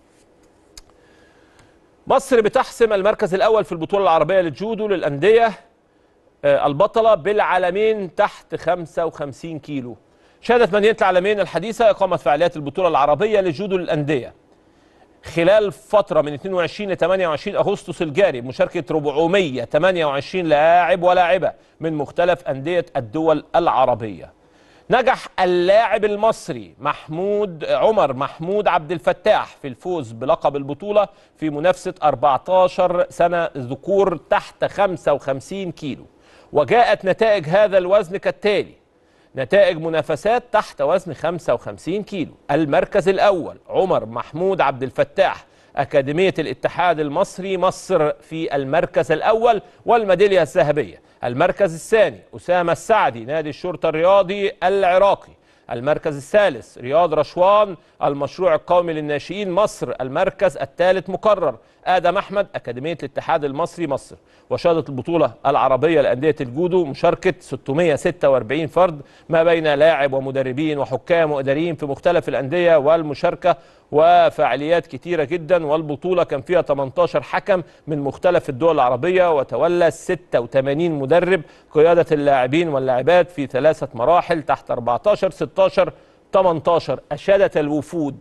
مصر بتحسم المركز الاول في البطوله العربيه للجودو للانديه آه، البطله بالعالمين تحت 55 كيلو شهدت مدينه العالمين الحديثه اقامه فعاليات البطوله العربيه للجودو للانديه خلال فترة من 22 ل 28 أغسطس الجاري بمشاركة 428 لاعب ولاعبة من مختلف أندية الدول العربية نجح اللاعب المصري محمود عمر محمود عبد الفتاح في الفوز بلقب البطولة في منافسة 14 سنة ذكور تحت 55 كيلو وجاءت نتائج هذا الوزن كالتالي نتائج منافسات تحت وزن 55 كيلو المركز الأول عمر محمود عبد الفتاح أكاديمية الاتحاد المصري مصر في المركز الأول والميدالية الذهبية المركز الثاني أسامة السعدي نادي الشرطة الرياضي العراقي المركز الثالث رياض رشوان المشروع القومي للناشئين مصر المركز الثالث مقرر آدم أحمد أكاديمية الاتحاد المصري مصر وشهدت البطولة العربية لأندية الجودو مشاركة 646 فرد ما بين لاعب ومدربين وحكام وإداريين في مختلف الأندية والمشاركة وفعاليات كتيرة جدا والبطولة كان فيها 18 حكم من مختلف الدول العربية وتولى 86 مدرب قيادة اللاعبين واللاعبات في ثلاثة مراحل تحت 14 16 18 أشادت الوفود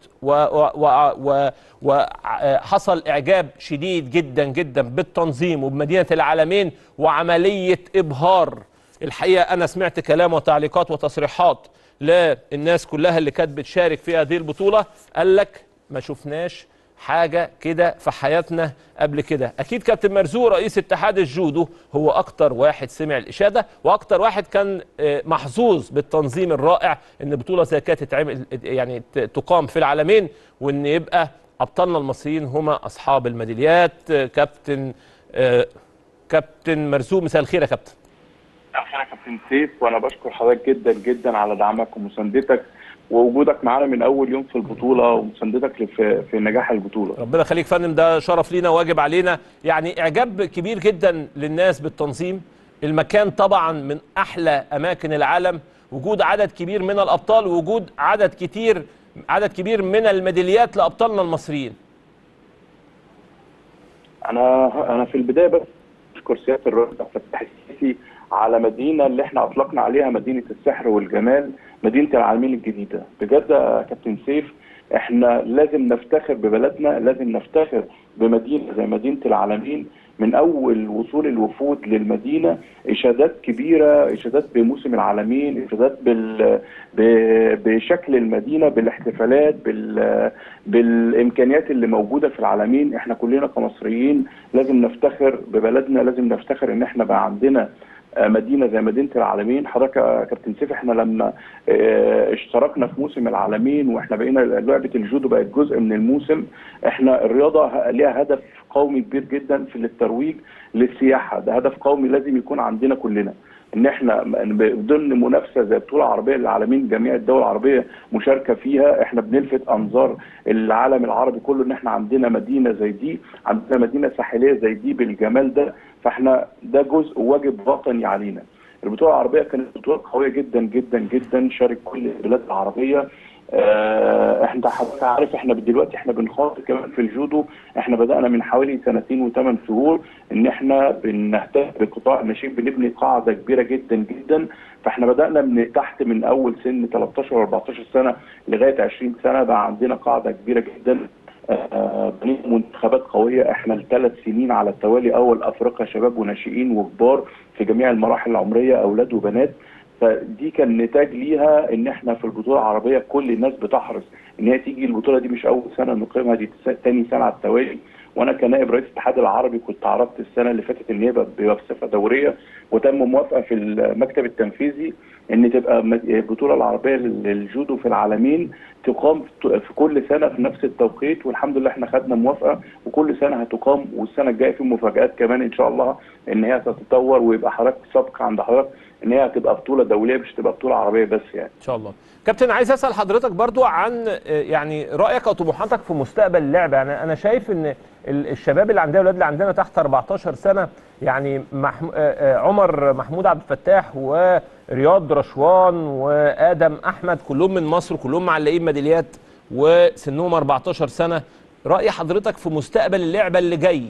وحصل إعجاب شديد جدا جدا بالتنظيم وبمدينة العالمين وعملية إبهار الحقيقة أنا سمعت كلام وتعليقات وتصريحات للناس كلها اللي كانت بتشارك في هذه البطولة قال لك ما شفناش حاجة كده في حياتنا قبل كده أكيد كابتن مرزوق رئيس اتحاد الجودو هو أكتر واحد سمع الإشادة وأكتر واحد كان آه، محظوظ بالتنظيم الرائع إن بطولة زي كده تتعمل يعني ت- تقام في العالمين وإن يبقى أبطالنا المصريين هما أصحاب الميداليات آه، كابتن آه، كابتن مرزوق مساء الخير يا كابتن اخي يا كابتن سيف وانا بشكر حضرتك جدا جدا على دعمك ومساندتك ووجودك معانا من اول يوم في البطوله ومساندتك في في نجاح البطوله ربنا يخليك فندم ده شرف لينا واجب علينا يعني اعجاب كبير جدا للناس بالتنظيم المكان طبعا من احلى اماكن العالم وجود عدد كبير من الابطال وجود عدد كتير عدد كبير من الميداليات لابطالنا المصريين انا انا في البدايه بس اشكر سياده الرئيس عبد الفتاح السيسي على مدينه اللي احنا اطلقنا عليها مدينه السحر والجمال مدينه العالمين الجديده بجد يا كابتن سيف احنا لازم نفتخر ببلدنا لازم نفتخر بمدينه زي مدينه العالمين من اول وصول الوفود للمدينه اشادات كبيره اشادات بموسم العالمين اشادات بال ب- بشكل المدينه بالاحتفالات بال بالامكانيات اللي موجوده في العالمين احنا كلنا كمصريين لازم نفتخر ببلدنا لازم نفتخر ان احنا بقى عندنا آه، مدينه زي مدينه العالمين حضرتك يا كابتن سيف احنا لما آه، اشتركنا في موسم العالمين واحنا بقينا لعبه الجودو بقت جزء من الموسم احنا الرياضه ه- ليها هدف قومي كبير جدا في الترويج للسياحه ده هدف قومي لازم يكون عندنا كلنا ان احنا م- ضمن منافسه زي بطوله عربيه للعالمين جميع الدول العربيه مشاركه فيها احنا بنلفت انظار العالم العربي كله ان احنا عندنا مدينه زي دي عندنا مدينه ساحليه زي دي بالجمال ده فاحنا ده جزء واجب وطني علينا البطوله العربيه كانت بطوله قويه جدا جدا جدا شارك كل البلاد العربيه آه، احنا حضرتك عارف احنا دلوقتي احنا بنخاطب كمان في الجودو احنا بدانا من حوالي سنتين وثمان شهور ان احنا بنهتم بقطاع الناشئين بنبني قاعده كبيره جدا جدا فاحنا بدانا من تحت من اول سن 13 و14 سنه لغايه 20 سنه بقى عندنا قاعده كبيره جدا آه، بنينا منتخبات قويه احنا الثلاث سنين على التوالي اول افريقيا شباب وناشئين وكبار في جميع المراحل العمريه اولاد وبنات فدي كان نتاج ليها ان احنا في البطوله العربيه كل الناس بتحرص ان هي تيجي البطوله دي مش اول سنه نقيمها دي ثاني سنه على التوالي وانا كنائب رئيس الاتحاد العربي كنت عرضت السنه اللي فاتت ان هي بقى بصفه دوريه وتم موافقه في المكتب التنفيذي ان تبقى م- البطوله العربيه لل- للجودو في العالمين تقام في في كل سنه في نفس التوقيت والحمد لله احنا خدنا موافقه وكل سنه هتقام والسنه الجايه في مفاجات كمان ان شاء الله ان هي تتطور ويبقى حضرتك سابقه عند حضرتك ان هي هتبقى بطوله دوليه مش تبقى بطوله عربيه بس يعني ان شاء الله كابتن عايز اسال حضرتك برضو عن آه، يعني رايك او طموحاتك في مستقبل اللعبه يعني انا شايف ان ال- الشباب اللي عندنا الاولاد اللي عندنا تحت 14 سنه يعني محم... آه، آه، عمر محمود عبد الفتاح ورياض رشوان وادم احمد كلهم من مصر كلهم معلقين ميداليات وسنهم 14 سنه راي حضرتك في مستقبل اللعبه اللي جاي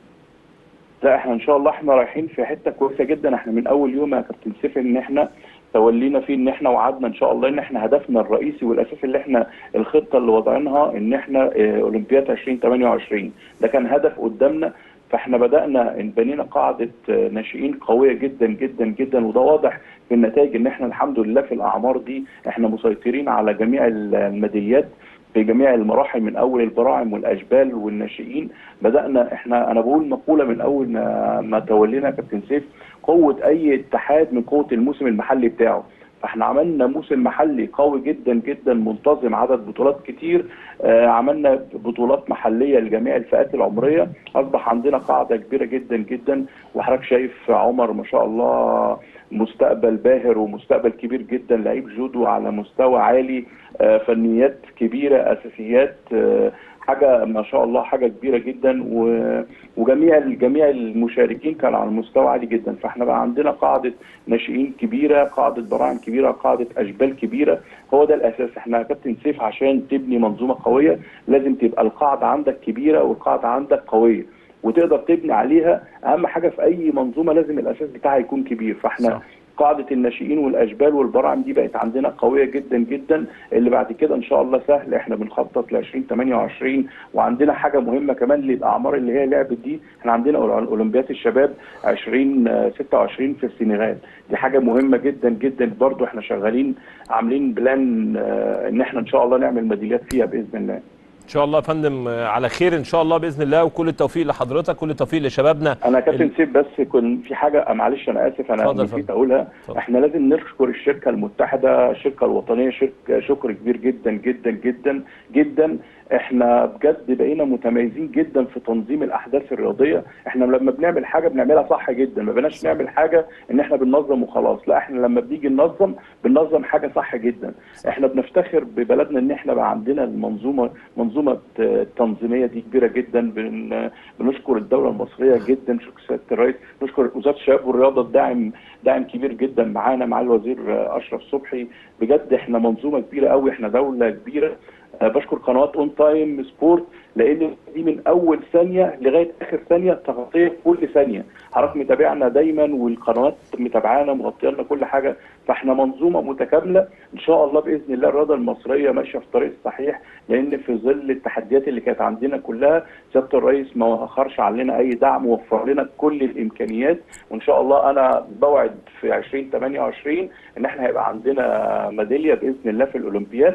لا احنا ان شاء الله احنا رايحين في حته كويسه جدا احنا من اول يوم يا كابتن سيف ان احنا تولينا فيه ان احنا وعدنا ان شاء الله ان احنا هدفنا الرئيسي والاساسي اللي احنا الخطه اللي وضعينها ان احنا اه، اولمبياد 2028 ده كان هدف قدامنا فاحنا بدانا ان بنينا قاعده اه، ناشئين قويه جدا جدا جدا وده واضح في النتائج ان احنا الحمد لله في الاعمار دي احنا مسيطرين على جميع الميداليات في جميع المراحل من اول البراعم والاشبال والناشئين بدانا احنا انا بقول مقوله من اول ما, ما تولينا يا كابتن سيف قوه اي اتحاد من قوه الموسم المحلي بتاعه فاحنا عملنا موسم محلي قوي جدا جدا منتظم عدد بطولات كتير آه عملنا بطولات محليه لجميع الفئات العمريه اصبح عندنا قاعده كبيره جدا جدا وحضرتك شايف عمر ما شاء الله مستقبل باهر ومستقبل كبير جدا لعيب جودو على مستوى عالي آه فنيات كبيره اساسيات آه حاجه ما شاء الله حاجه كبيره جدا و... وجميع جميع المشاركين كانوا على مستوى عالي جدا فاحنا بقى عندنا قاعده ناشئين كبيره قاعده براعم كبيره قاعده اشبال كبيره هو ده الاساس احنا يا كابتن سيف عشان تبني منظومه قويه لازم تبقى القاعده عندك كبيره والقاعده عندك قويه وتقدر تبني عليها اهم حاجه في اي منظومه لازم الاساس بتاعها يكون كبير فاحنا صح. قاعده الناشئين والاشبال والبراعم دي بقت عندنا قويه جدا جدا اللي بعد كده ان شاء الله سهل احنا بنخطط ل 2028 وعندنا حاجه مهمه كمان للاعمار اللي هي لعبت دي احنا عندنا اولمبياد الشباب 2026 في السنغال دي حاجه مهمه جدا جدا برضو احنا شغالين عاملين بلان ان احنا ان شاء الله نعمل ميداليات فيها باذن الله ان شاء الله يا فندم على خير ان شاء الله باذن الله وكل التوفيق لحضرتك كل التوفيق لشبابنا انا كابتن ال... سيف بس كن في حاجه معلش انا اسف انا نسيت اقولها فضل. احنا لازم نشكر الشركه المتحده الشركه الوطنيه شركه شكر كبير جدا جدا جدا جدا احنا بجد بقينا متميزين جدا في تنظيم الاحداث الرياضيه احنا لما بنعمل حاجه بنعملها صح جدا ما بناش نعمل حاجه ان احنا بننظم وخلاص لا احنا لما بنيجي ننظم بننظم حاجه صح جدا احنا بنفتخر ببلدنا ان احنا بقى عندنا المنظومه منظومه التنظيميه دي كبيره جدا بن بنشكر الدوله المصريه جدا شكر سياده الرئيس نشكر وزاره الشباب والرياضه الداعم داعم كبير جدا معانا مع الوزير اشرف صبحي بجد احنا منظومه كبيره قوي احنا دوله كبيره بشكر قنوات اون تايم سبورت لان دي من اول ثانيه لغايه اخر ثانيه تغطيه كل ثانيه حضرتك متابعنا دايما والقنوات متابعانا مغطيه لنا كل حاجه فاحنا منظومه متكامله ان شاء الله باذن الله الرياضه المصريه ماشيه في الطريق الصحيح لان في ظل التحديات اللي كانت عندنا كلها سياده الرئيس ما اخرش علينا اي دعم ووفر لنا كل الامكانيات وان شاء الله انا بوعد في 2028 ان احنا هيبقى عندنا ميداليه باذن الله في الاولمبياد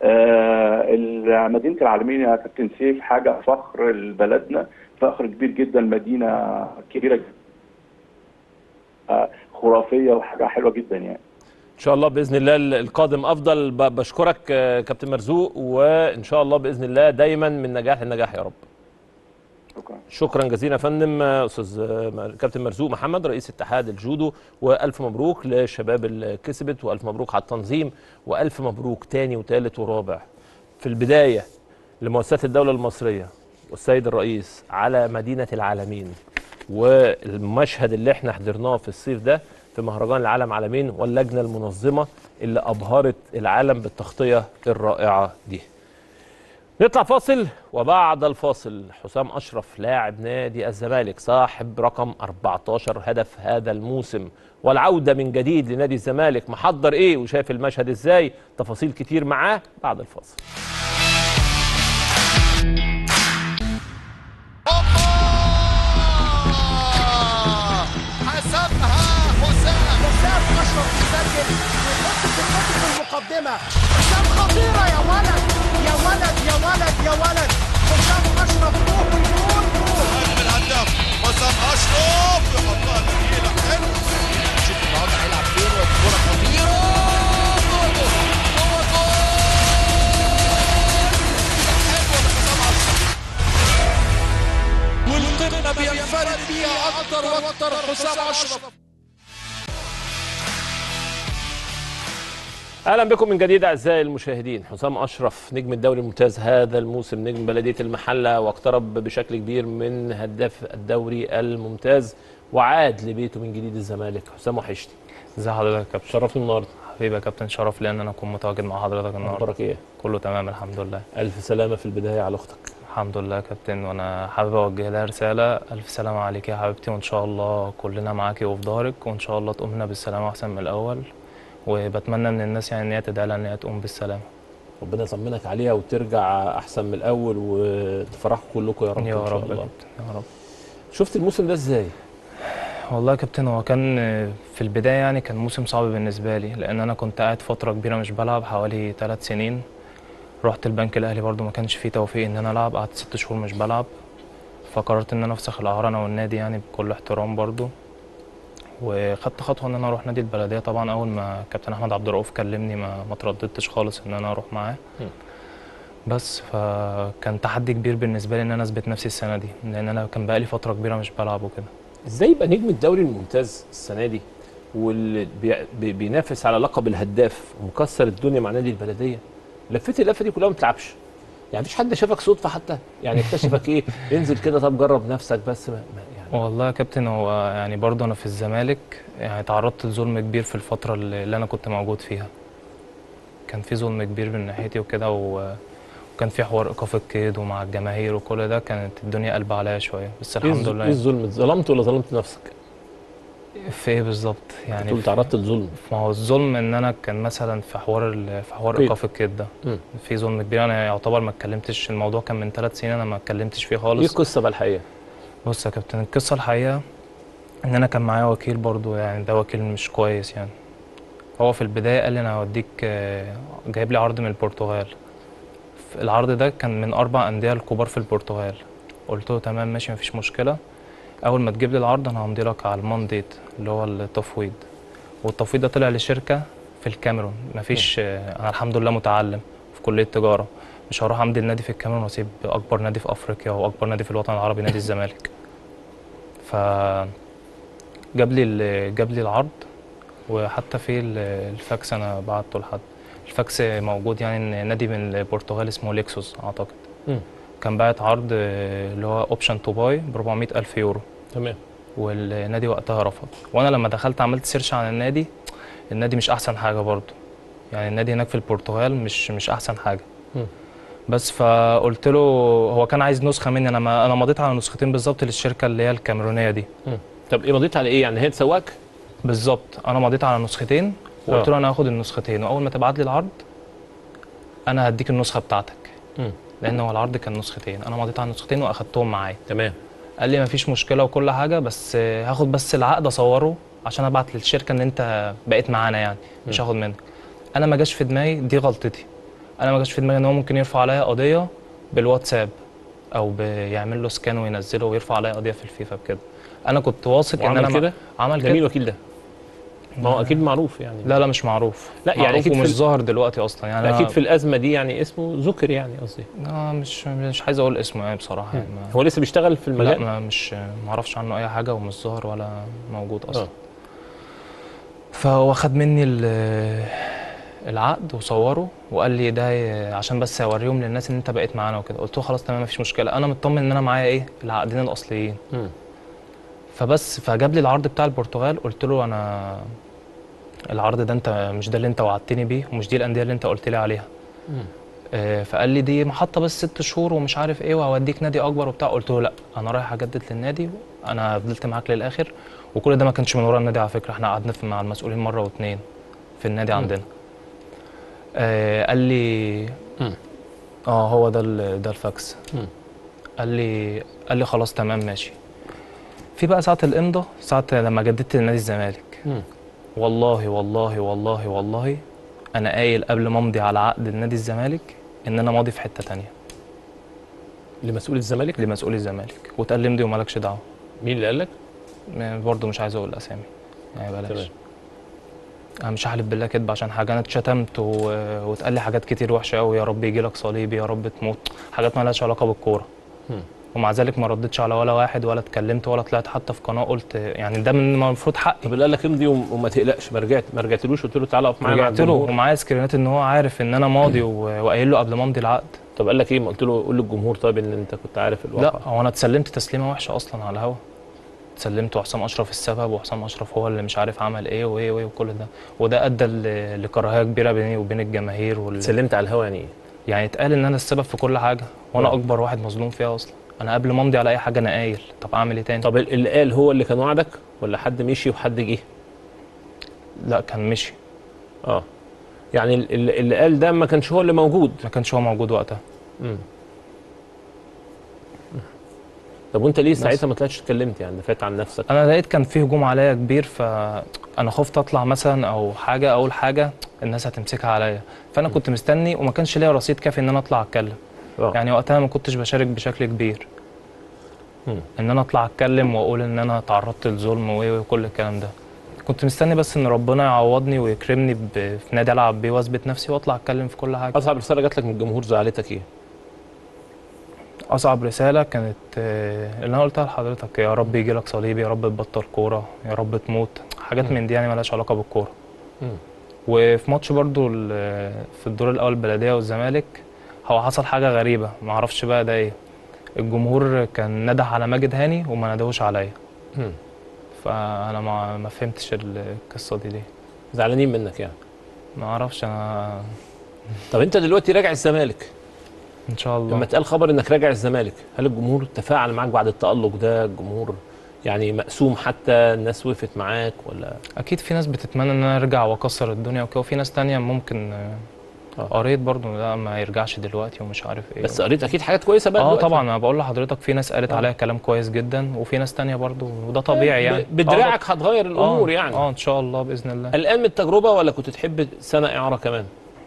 آه مدينه العالمين يا كابتن سيف حاجه فخر لبلدنا فخر كبير جدا مدينه كبيره آه خرافيه وحاجه حلوه جدا يعني ان شاء الله باذن الله القادم افضل بشكرك كابتن مرزوق وان شاء الله باذن الله دايما من نجاح لنجاح يا رب شكرا شكرا جزيلا يا فندم استاذ كابتن مرزوق محمد رئيس اتحاد الجودو والف مبروك للشباب اللي كسبت والف مبروك على التنظيم والف مبروك تاني وتالت ورابع في البدايه لمؤسسات الدوله المصريه والسيد الرئيس على مدينه العالمين والمشهد اللي احنا حضرناه في الصيف ده في مهرجان العالم عالمين واللجنه المنظمه اللي ابهرت العالم بالتغطيه الرائعه دي نطلع فاصل وبعد الفاصل حسام اشرف لاعب نادي الزمالك صاحب رقم 14 هدف هذا الموسم والعوده من جديد لنادي الزمالك محضر ايه وشايف المشهد ازاي تفاصيل كتير معاه بعد الفاصل حسبها حسام حسام اشرف يسجل ويحط في الخطوط المقدمه حسام خطيره يا ولد يا ولد يا ولد يا ولد حسام اشرف روح ويقول روح هاجم الهداف حسام اشرف يحطها تمريره حلو شوف النهارده هيلعب فين والكوره خطيره جوه جول جوه جول حلوه لحسام اشرف والقمه بينفرد بيها اكتر واكتر حسام اشرف اهلا بكم من جديد اعزائي المشاهدين حسام اشرف نجم الدوري الممتاز هذا الموسم نجم بلديه المحله واقترب بشكل كبير من هداف الدوري الممتاز وعاد لبيته من جديد الزمالك حسام وحشتي ازي حضرتك يا كابتن شرفني النهارده حبيبي يا كابتن شرف لي ان انا اكون متواجد مع حضرتك النهارده اخبارك ايه كله تمام الحمد لله الف سلامه في البدايه على اختك الحمد لله يا كابتن وانا حابب اوجه لها رساله الف سلامه عليك يا حبيبتي وان شاء الله كلنا معاكي وفي ظهرك وان شاء الله تقومنا بالسلامه احسن من الاول وبتمنى من الناس يعني ان هي تدعي لها ان هي تقوم بالسلامه ربنا يطمنك عليها وترجع احسن من الاول وتفرحوا كلكم يا رب يا ان شاء رب يا الله كابتن يا رب شفت الموسم ده ازاي والله يا كابتن هو كان في البداية يعني كان موسم صعب بالنسبة لي لأن أنا كنت قاعد فترة كبيرة مش بلعب حوالي ثلاث سنين رحت البنك الأهلي برضو ما كانش فيه توفيق إن أنا ألعب قعدت ست شهور مش بلعب فقررت إن أنا أفسخ الإعارة أنا والنادي يعني بكل احترام برضو وخدت خطوة إن أنا أروح نادي البلدية طبعا أول ما كابتن أحمد عبد الرؤوف كلمني ما ما ترددتش خالص إن أنا أروح معاه م. بس فكان تحدي كبير بالنسبة لي إن أنا أثبت نفسي السنة دي لأن أنا كان بقالي فترة كبيرة مش بلعب وكده ازاي يبقى نجم الدوري الممتاز السنه دي واللي بي- بي- بينافس على لقب الهداف ومكسر الدنيا مع نادي البلديه لفيت اللفه دي كلها ما بتلعبش يعني مفيش حد شافك صدفه حتى يعني اكتشفك ايه انزل كده طب جرب نفسك بس ما ما- يعني والله يا كابتن هو يعني برضه انا في الزمالك يعني تعرضت لظلم كبير في الفتره اللي اللي انا كنت موجود فيها كان في ظلم كبير من ناحيتي وكده و- وكان في حوار ايقاف القيد ومع الجماهير وكل ده كانت الدنيا قلب عليا شويه بس ايه الحمد الظ- لله ايه الظلم ظلمت ولا ظلمت نفسك؟ في ايه بالظبط يعني تقول في- تعرضت لظلم ما هو الظلم ان انا كان مثلا في حوار ال- في حوار قيد. ايقاف القيد ده مم. في ظلم كبير انا يعتبر ما اتكلمتش الموضوع كان من ثلاث سنين انا ما اتكلمتش فيه ايه خالص القصه بقى الحقيقه؟ بص يا كابتن القصة الحقيقة إن أنا كان معايا وكيل برضو يعني ده وكيل مش كويس يعني هو في البداية قال لي أنا هوديك آه، جايب لي عرض من البرتغال ف- العرض ده كان من أربع أندية الكبار في البرتغال قلت له تمام ماشي مفيش مشكلة أول ما تجيب لي العرض أنا همضي لك على المانديت اللي هو التفويض والتفويض ده طلع لشركة في الكاميرون مفيش آه، أنا الحمد لله متعلم في كلية تجارة مش هروح امضي النادي في الكاميرون واسيب اكبر نادي في افريقيا واكبر نادي في الوطن العربي نادي الزمالك ف جاب لي ال- جاب لي العرض وحتى في ال- الفاكس انا بعته لحد الفاكس موجود يعني ان نادي من البرتغال اسمه ليكسوس اعتقد مم. كان باعت عرض آه، اللي هو اوبشن تو باي ب 400 الف يورو تمام والنادي وقتها رفض وانا لما دخلت عملت سيرش عن النادي النادي مش احسن حاجه برضه يعني النادي هناك في البرتغال مش مش احسن حاجه مم. بس فقلت له هو كان عايز نسخه مني انا ما انا مضيت على نسختين بالظبط للشركه اللي هي الكاميرونيه دي مم. طب ايه مضيت على ايه يعني هي تسواك؟ بالظبط انا مضيت على نسختين وقلت آه. له انا هاخد النسختين واول ما تبعت لي العرض انا هديك النسخه بتاعتك مم. لان هو العرض كان نسختين انا مضيت على النسختين واخدتهم معايا تمام قال لي مفيش مشكله وكل حاجه بس آه، هاخد بس العقد اصوره عشان ابعت للشركه ان انت بقيت معانا يعني مش هاخد منك انا ما جاش في دماغي دي غلطتي انا ما جاش في دماغي ان هو ممكن يرفع عليا قضيه بالواتساب او بيعمل له سكان وينزله ويرفع عليا قضيه في الفيفا بكده انا كنت واثق ان وعمل انا ما- كده؟ عمل ده مين كده الوكيل ده؟ ما هو اكيد معروف يعني لا لا مش معروف لا، يعني معروف أكيد في ومش ال- ظاهر دلوقتي اصلا يعني اكيد أنا- في الازمه دي يعني اسمه ذكر يعني قصدي آه مش مش عايز اقول اسمه يعني بصراحه يعني ما هو لسه بيشتغل في لا المجال؟ ما مش ما اعرفش عنه اي حاجه ومش ظاهر ولا موجود اصلا آه. فهو خد مني ال- العقد وصوره وقال لي ده ي- عشان بس اوريهم للناس ان انت بقيت معانا وكده قلت له خلاص تمام مفيش مشكله انا مطمن ان انا معايا ايه العقدين الاصليين مم. فبس فجاب لي العرض بتاع البرتغال قلت له انا العرض ده انت مش ده اللي انت وعدتني بيه ومش دي الانديه اللي انت قلت لي عليها آه، فقال لي دي محطه بس ست شهور ومش عارف ايه وهوديك نادي اكبر وبتاع قلت له لا انا رايح اجدد للنادي انا فضلت معاك للاخر وكل ده ما كانش من ورا النادي على فكره احنا قعدنا في- مع المسؤولين مره واتنين في النادي عندنا آه قال لي مم. اه هو ده ال- ده الفاكس مم. قال لي قال لي خلاص تمام ماشي في بقى ساعه الامضاء ساعه لما جددت لنادي الزمالك مم. والله والله والله والله انا قايل قبل ما امضي على عقد النادي الزمالك ان انا ماضي في حته تانية لمسؤول الزمالك لمسؤول الزمالك واتقال لي امضي ومالكش دعوه مين اللي قال لك؟ برضه مش عايز اقول اسامي يعني بلاش تمام. انا مش هحلف بالله كدب عشان حاجه انا اتشتمت و... واتقال لي حاجات كتير وحشه قوي يا رب يجي لك صليبي يا رب تموت حاجات ما لهاش علاقه بالكوره مم. ومع ذلك ما ردتش على ولا واحد ولا اتكلمت ولا طلعت حتى في قناه قلت يعني ده من المفروض حقي طب اللي قال لك امضي وم- وما تقلقش ما رجعت ما رجعتلوش قلت له تعالى اقف معايا مع رجعت له الجمهور. ومعايا سكرينات ان هو عارف ان انا ماضي و... وقايل له قبل ما امضي العقد طب قال لك ايه؟ ما قلت له قول للجمهور طيب ان انت كنت عارف الواقع لا هو انا اتسلمت تسليمه وحشه اصلا على الهوا اتسلمت وحسام اشرف السبب وحسام اشرف هو اللي مش عارف عمل ايه وايه وايه وكل ده وده ادى ل- لكراهيه كبيره بيني وبين الجماهير وال... سلمت على الهوا يعني ايه؟ يعني اتقال ان انا السبب في كل حاجه وانا آه. اكبر واحد مظلوم فيها اصلا انا قبل ما امضي على اي حاجه انا قايل طب اعمل ايه تاني طب اللي قال هو اللي كان وعدك ولا حد مشي وحد جه؟ لا كان مشي اه يعني ال- ال- اللي قال ده ما كانش هو اللي موجود ما كانش هو موجود وقتها مم. طب وانت ليه ساعتها ما طلعتش اتكلمت يعني دافعت عن نفسك؟ انا لقيت كان في هجوم عليا كبير فانا خفت اطلع مثلا او حاجه اقول حاجه الناس هتمسكها عليا فانا كنت مستني وما كانش ليا رصيد كافي ان انا اطلع اتكلم آه. يعني وقتها ما كنتش بشارك بشكل كبير مم. ان انا اطلع اتكلم واقول ان انا تعرضت لظلم و- وكل الكلام ده كنت مستني بس ان ربنا يعوضني ويكرمني ب- في نادي العب بيه واثبت نفسي واطلع اتكلم في كل حاجه اصعب رساله جات لك من الجمهور زعلتك ايه؟ اصعب رساله كانت آه، اللي انا قلتها لحضرتك يا رب يجي لك صليب يا رب تبطل كوره يا رب تموت حاجات مم. من دي يعني مالهاش علاقه بالكوره مم. وفي ماتش برضو ال- في الدور الاول البلديه والزمالك هو حصل حاجه غريبه ما اعرفش بقى ده ايه الجمهور كان نده على ماجد هاني وما ندهوش عليا مم. فانا ما ما فهمتش القصه دي ليه زعلانين منك يعني ما اعرفش انا طب انت دلوقتي راجع الزمالك ان شاء الله لما اتقال خبر انك راجع الزمالك هل الجمهور تفاعل معاك بعد التألق ده الجمهور يعني مقسوم حتى الناس وقفت معاك ولا اكيد في ناس بتتمنى ان انا ارجع واكسر الدنيا وكده وفي ناس تانية ممكن آه، آه. قريت برضو لا ما يرجعش دلوقتي ومش عارف ايه بس قريت اكيد حاجات كويسه بقى اه دلوقتي. طبعا انا بقول لحضرتك في ناس قالت آه. عليها كلام كويس جدا وفي ناس تانية برضو وده طبيعي يعني ب- بدراعك هتغير آه، الامور آه، يعني اه ان شاء الله باذن الله قلقان من التجربه ولا كنت تحب سنه اعاره كمان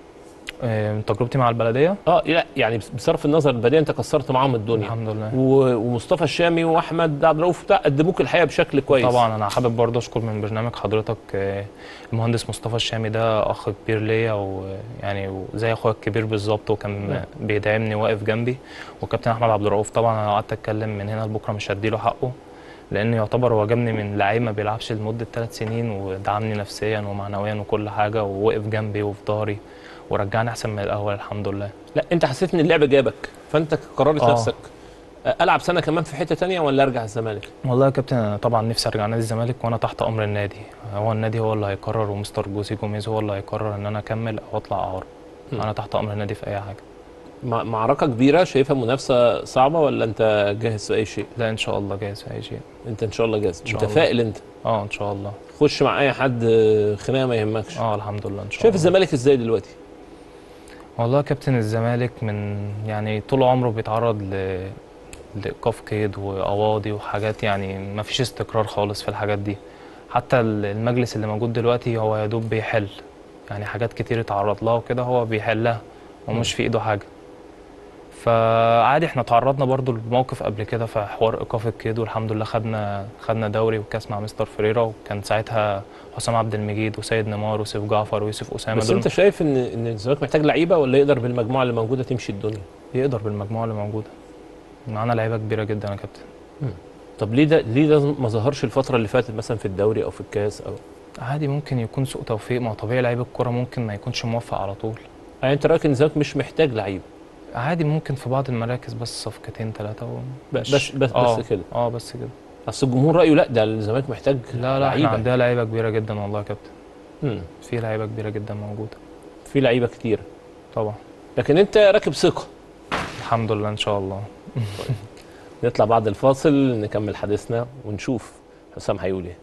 آه، من تجربتي مع البلديه اه لا يعني بس- بصرف النظر البديهه انت كسرت معاهم الدنيا الحمد لله و- ومصطفى الشامي واحمد عبد الرؤوف بتاع قدموك الحقيقه بشكل كويس طبعا انا حابب برضه اشكر من برنامج حضرتك آه، المهندس مصطفى الشامي ده اخ كبير ليا ويعني زي اخويا الكبير بالظبط وكان نعم. بيدعمني واقف جنبي وكابتن احمد عبد الرؤوف طبعا انا قعدت اتكلم من هنا لبكره مش هديله حقه لانه يعتبر هو جابني من لعيب ما بيلعبش لمده ثلاث سنين ودعمني نفسيا ومعنويا وكل حاجه ووقف جنبي وفي ظهري ورجعني احسن من الاول الحمد لله لا انت حسيت ان اللعب جابك فانت قررت آه. نفسك آه، العب سنه كمان في حته تانية ولا ارجع الزمالك والله يا كابتن انا طبعا نفسي ارجع نادي الزمالك وانا تحت امر النادي هو النادي هو اللي هيقرر ومستر جوزي جوميز هو اللي هيقرر ان انا اكمل او اطلع اعاره مم. انا تحت امر النادي في اي حاجه مع- معركه كبيره شايفها منافسه صعبه ولا انت جاهز في اي شيء لا ان شاء الله جاهز في اي شيء انت ان شاء الله جاهز إن شاء الله. متفائل انت اه ان شاء الله خش مع اي حد آه، خناقه ما يهمكش اه الحمد لله ان شاء شايف الله الزمالك ازاي دلوقتي والله يا كابتن الزمالك من يعني طول عمره بيتعرض ل لايقاف قيد وقواضي وحاجات يعني ما فيش استقرار خالص في الحاجات دي حتى ال- المجلس اللي موجود دلوقتي هو يا دوب بيحل يعني حاجات كتير اتعرض لها وكده هو بيحلها ومش في ايده حاجه فعادي احنا تعرضنا برضو لموقف قبل كده في حوار ايقاف القيد والحمد لله خدنا خدنا دوري وكاس مع مستر فريرا وكان ساعتها حسام عبد المجيد وسيد نيمار وسيف جعفر ويوسف اسامه بس دول انت شايف ان ان الزمالك محتاج لعيبه ولا يقدر بالمجموعه اللي موجوده تمشي الدنيا يقدر بالمجموعه اللي موجوده معانا لعيبه كبيره جدا يا كابتن طب ليه ده ليه ده ما ظهرش الفتره اللي فاتت مثلا في الدوري او في الكاس او عادي ممكن يكون سوء توفيق ما هو طبيعي لعيب الكوره ممكن ما يكونش موفق على طول يعني انت رايك ان الزمالك مش محتاج لعيب عادي ممكن في بعض المراكز بس صفقتين ثلاثه و... بس بس بس, آه. بس كده اه بس كده اصل الجمهور رايه لا ده الزمالك محتاج لا لا احنا لعيبه عندنا لعيبه كبيره جدا والله يا كابتن مم. في لعيبه كبيره جدا موجوده في لعيبه كتير طبعا لكن انت راكب ثقه الحمد لله ان شاء الله نطلع بعد الفاصل نكمل حديثنا ونشوف حسام هيقول ايه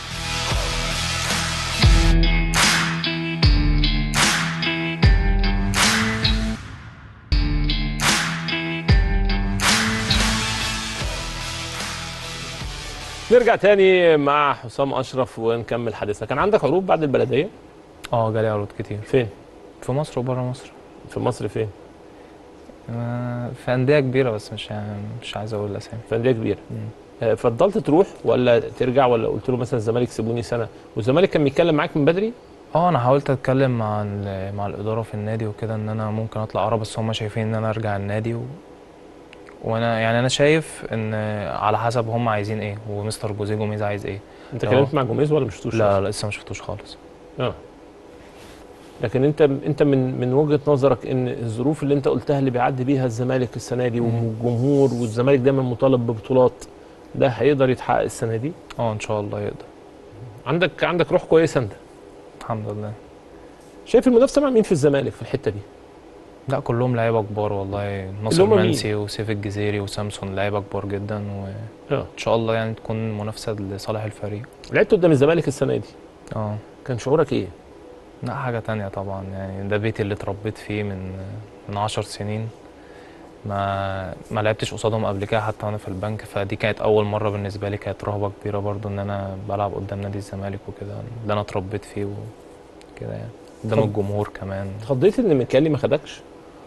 نرجع تاني مع حسام اشرف ونكمل حديثنا كان عندك عروض بعد البلديه اه جالي عروض كتير فين في مصر وبره مصر في مصر فين آه، في انديه كبيره بس مش يعني مش عايز اقول اسامي في انديه كبيره مم. آه، فضلت تروح ولا ترجع ولا قلت له مثلا الزمالك سيبوني سنه والزمالك كان بيتكلم معاك من بدري اه انا حاولت اتكلم مع ال- مع الاداره في النادي وكده ان انا ممكن اطلع ارى بس هم شايفين ان انا ارجع النادي و... وانا يعني انا شايف ان على حسب هم عايزين ايه ومستر جوزيه جوميز عايز ايه انت لا. كلمت مع جوميز ولا مش شفتوش لا لا لسه ما شفتوش خالص اه لكن انت انت من من وجهه نظرك ان الظروف اللي انت قلتها اللي بيعدي بيها الزمالك السنه دي والجمهور والزمالك دايما مطالب ببطولات ده هيقدر يتحقق السنه دي اه ان شاء الله يقدر عندك عندك روح كويسه انت الحمد لله شايف المنافسه مع مين في الزمالك في الحته دي لا كلهم لعيبه كبار والله اللي ناصر هم مين؟ منسي وسيف الجزيري وسامسون لعيبه كبار جدا وان اه شاء الله يعني تكون منافسه لصالح الفريق لعبت قدام الزمالك السنه دي اه كان شعورك ايه لا حاجة تانية طبعا يعني ده بيتي اللي اتربيت فيه من من عشر سنين ما ما لعبتش قصادهم قبل كده حتى وانا في البنك فدي كانت أول مرة بالنسبة لي كانت رهبة كبيرة برضو إن أنا بلعب قدام نادي الزمالك وكده اللي أنا اتربيت فيه وكده يعني قدام طب- الجمهور كمان اتخضيت ان ميكالي ما خدكش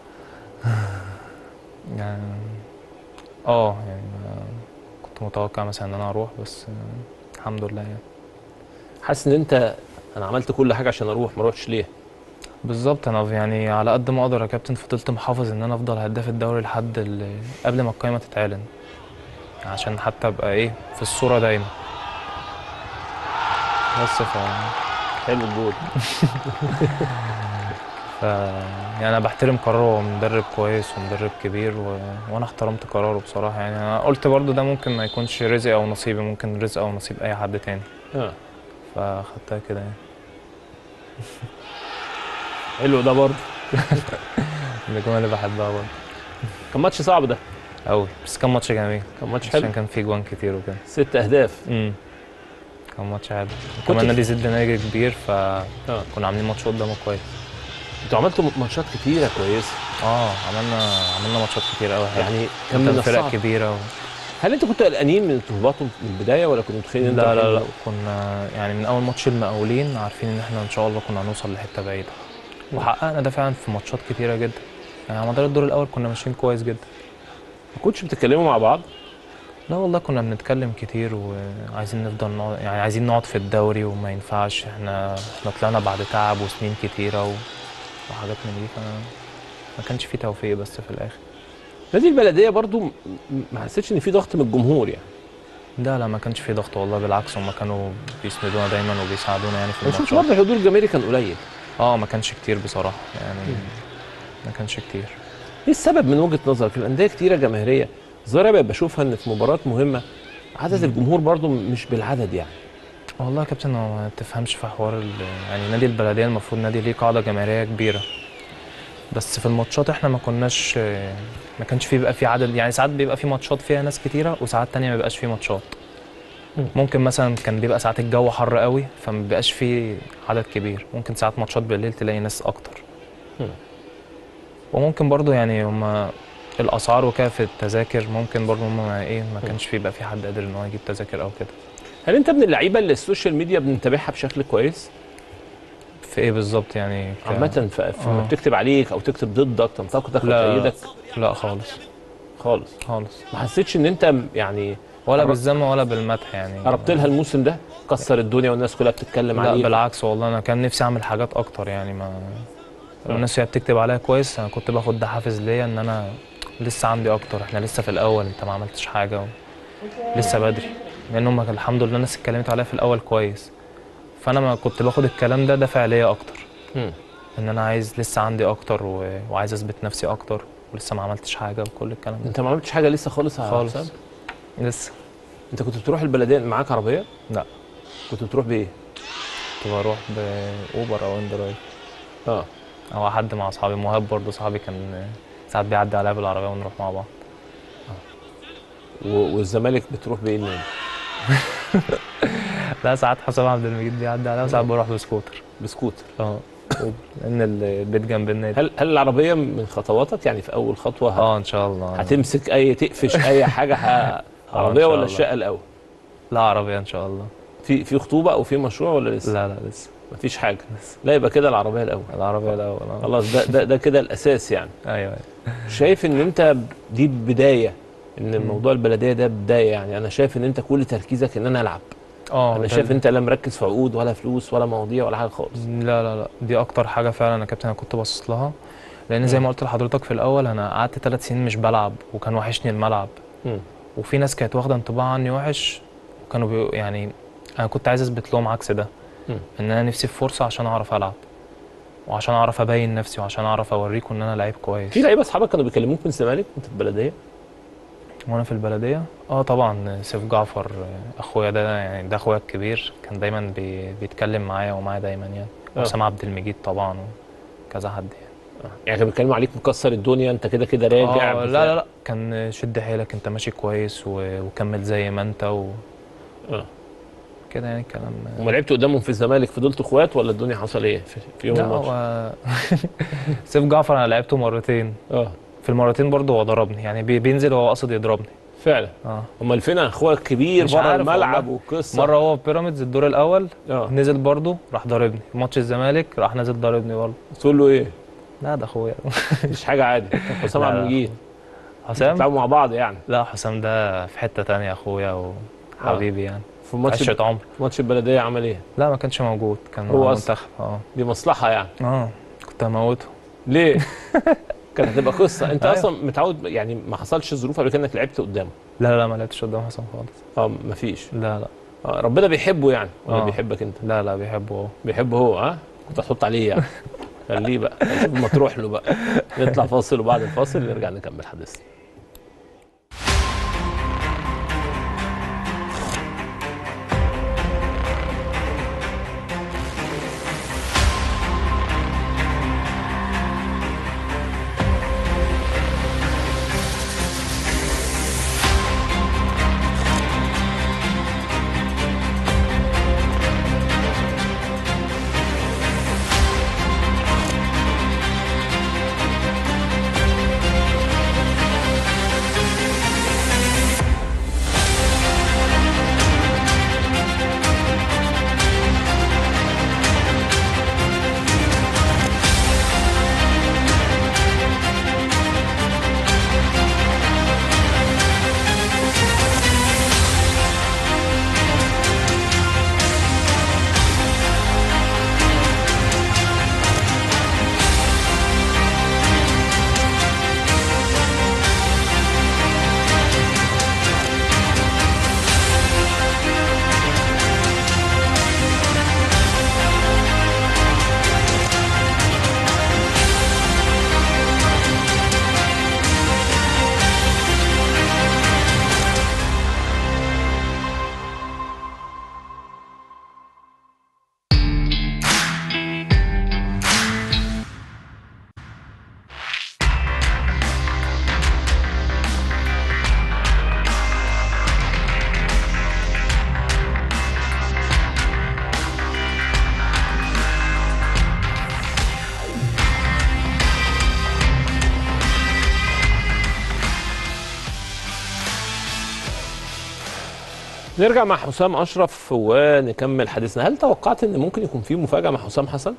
يعني اه يعني ما- كنت متوقع مثلا إن أنا أروح بس آه، الحمد لله يعني حاسس ان انت انا عملت كل حاجه عشان اروح ما اروحش ليه بالظبط انا يعني على قد ما اقدر يا كابتن فضلت محافظ ان انا افضل هداف الدوري لحد ال- قبل ما القائمه تتعلن عشان حتى ابقى ايه في الصوره دايما بس ف... حلو الجول ف يعني انا بحترم قراره هو مدرب كويس ومدرب كبير و... وانا احترمت قراره بصراحه يعني انا قلت برضو ده ممكن ما يكونش رزق او نصيبي ممكن رزق او نصيب اي حد تاني اه فاخدتها كده يعني حلو ده برضه الجمله اللي بحبها برضه كان ماتش صعب ده قوي بس كان ماتش جميل كان ماتش حلو عشان كان فيه جوان كتير وكده ست اهداف امم كان ماتش حلو كنت كمان في- نادي زد نادي كبير فكنا اه عاملين ماتش قدامه كويس انتوا عملتوا ماتشات كتيره كويسه اه عملنا عملنا ماتشات كتير قوي يعني كان كان من فرق الصعب كبيره و... هل انتوا كنتوا قلقانين من طلباتهم من البدايه ولا كنتوا متخيلين ان لا انتوا لا لا هتعملوا؟ كنا يعني من اول ماتش المقاولين عارفين ان احنا ان شاء الله كنا هنوصل لحته بعيده وحققنا ده فعلا في ماتشات كتيره جدا يعني على مدار الدور الاول كنا ماشيين كويس جدا ما كنتش بتتكلموا مع بعض لا والله كنا بنتكلم كتير وعايزين نفضل نقعد يعني عايزين نقعد في الدوري وما ينفعش احنا احنا طلعنا بعد تعب وسنين كتيره و... وحاجات من دي فما ما كانش في توفيق بس في الاخر نادي البلديه برضو م- م- ما حسيتش ان في ضغط من الجمهور يعني لا لا ما كانش في ضغط والله بالعكس هم كانوا بيسندونا دايما وبيساعدونا يعني في انا شفت الماتشات برضه حضور جماهيري كان قليل اه ما كانش كتير بصراحه يعني ما كانش كتير ايه السبب من وجهه نظرك الانديه كتيره جماهيريه الظاهره بقى بشوفها ان في مباراه مهمه عدد الجمهور برضو مش بالعدد يعني والله يا كابتن هو ما تفهمش في حوار ال- يعني نادي البلديه المفروض نادي ليه قاعده جماهيريه كبيره بس في الماتشات احنا ما كناش ما كانش فيه بيبقى في عدد يعني ساعات بيبقى في ماتشات فيها ناس كتيره وساعات تانية ما بيبقاش في ماتشات مم. ممكن مثلا كان بيبقى ساعات الجو حر قوي فما بيبقاش في عدد كبير ممكن ساعات ماتشات بالليل تلاقي ناس اكتر مم. وممكن برضو يعني هما الاسعار وكده في التذاكر ممكن برضو هما ايه ما كانش في بقى في حد قادر ان هو يجيب تذاكر او كده هل انت من اللعيبه اللي السوشيال ميديا بنتابعها بشكل كويس في ايه بالظبط يعني ك- عامه ف- فلما آه. بتكتب عليك او تكتب ضدك تنتقدك لا. وتأيدك لا خالص خالص خالص ما حسيتش ان انت م- يعني ولا قرب- بالذم ولا بالمدح يعني قربت لها الموسم ده كسر الدنيا والناس كلها بتتكلم لا عليه بالعكس والله انا كان نفسي اعمل حاجات اكتر يعني ما لو الناس هي بتكتب عليا كويس انا كنت باخد ده حافز ليا ان انا لسه عندي اكتر احنا لسه في الاول انت ما عملتش حاجه و... لسه بدري لان هم الحمد لله الناس اتكلمت عليا في الاول كويس فانا ما كنت باخد الكلام ده دافع ليا اكتر مم. ان انا عايز لسه عندي اكتر و... وعايز اثبت نفسي اكتر ولسه ما عملتش حاجه وكل الكلام ده انت ما عملتش حاجه لسه خالص يا خالص. حسام؟ لسه انت كنت بتروح البلديه معاك عربيه لا كنت بتروح بايه كنت بروح باوبر او اندرايف اه او حد مع اصحابي مهاب برضه صاحبي كان ساعات بيعدي عليا بالعربيه ونروح مع بعض و- والزمالك بتروح بايه النادي لا ساعات حسام عبد المجيد بيعدي عليا وساعات بروح بسكوتر بسكوتر اه أوبر. لان البيت جنب النادي هل هل العربيه من خطواتك يعني في اول خطوه ه- اه ان شاء الله هتمسك اي تقفش اي حاجه ه... عربيه شاء ولا الله. الشقه الاول لا عربيه ان شاء الله في في خطوبه او في مشروع ولا لسه لا لا لسه مفيش حاجه لا يبقى كده العربيه الاول العربيه الاول اه خلاص ده ده ده كده الاساس يعني ايوه ايوه شايف ان انت دي بدايه ان موضوع البلديه ده بدايه يعني انا شايف ان انت كل تركيزك ان انا العب اه انا ده شايف ال- انت لا مركز في عقود ولا فلوس ولا مواضيع ولا حاجه خالص لا لا لا دي اكتر حاجه فعلا يا كابتن انا كنت باصص لها لان زي ما قلت لحضرتك في الاول انا قعدت ثلاث سنين مش بلعب وكان وحشني الملعب مم. وفي ناس كانت واخده انطباع عني وحش وكانوا بي... يعني انا كنت عايز اثبت لهم عكس ده مم. ان انا نفسي في فرصه عشان اعرف العب وعشان اعرف ابين نفسي وعشان اعرف اوريكم ان انا لعيب كويس في لعيبه اصحابك كانوا بيكلموك من الزمالك وانت في البلديه وانا في البلديه اه طبعا سيف جعفر آه، اخويا ده يعني ده اخويا الكبير كان دايما بي... بيتكلم معايا ومعايا دايما يعني آه. وسام عبد المجيد طبعا وكذا حد يعني يعني كانوا بيتكلموا عليك مكسر الدنيا انت كده كده راجع آه لا لا لا كان شد حيلك انت ماشي كويس و... وكمل زي ما انت و... آه. كده يعني الكلام وما لعبت قدامهم في الزمالك فضلتوا اخوات ولا الدنيا حصل ايه في, في يوم لا الماتش؟ هو سيف جعفر انا لعبته مرتين اه في المرتين برضه هو ضربني يعني بي- بينزل وهو قاصد يضربني فعلا اه امال فين اخوك الكبير مش بره عارف الملعب والله. والقصه مره هو في بيراميدز الدور الاول اه نزل برضه راح ضاربني في ماتش الزمالك راح نازل ضاربني برضه تقول له ايه؟ لا ده اخويا مش حاجه عادي طب حسام لا، عبد لا. المجيد حسام بتلعبوا مع بعض يعني لا حسام ده في حته تانية اخويا وحبيبي يعني في ماتش عشرة عمر في ماتش البلديه عمل ايه؟ لا ما كانش موجود كان هو مع أصلاً. المنتخب اه دي مصلحه يعني اه كنت هموته ليه؟ كانت هتبقى قصه انت أيوة. اصلا متعود يعني ما حصلش ظروف قبل كده انك لعبت قدامه لا لا ما لعبتش قدام حسام خالص اه مفيش لا لا آه ربنا بيحبه يعني ولا آه. بيحبك انت؟ لا لا بيحبه هو بيحبه هو ها؟ كنت هتحط عليه يعني خليه بقى شوف ما تروح له بقى نطلع فاصل وبعد الفاصل نرجع نكمل حديثنا نرجع مع حسام اشرف ونكمل حديثنا هل توقعت ان ممكن يكون في مفاجاه مع حسام حسن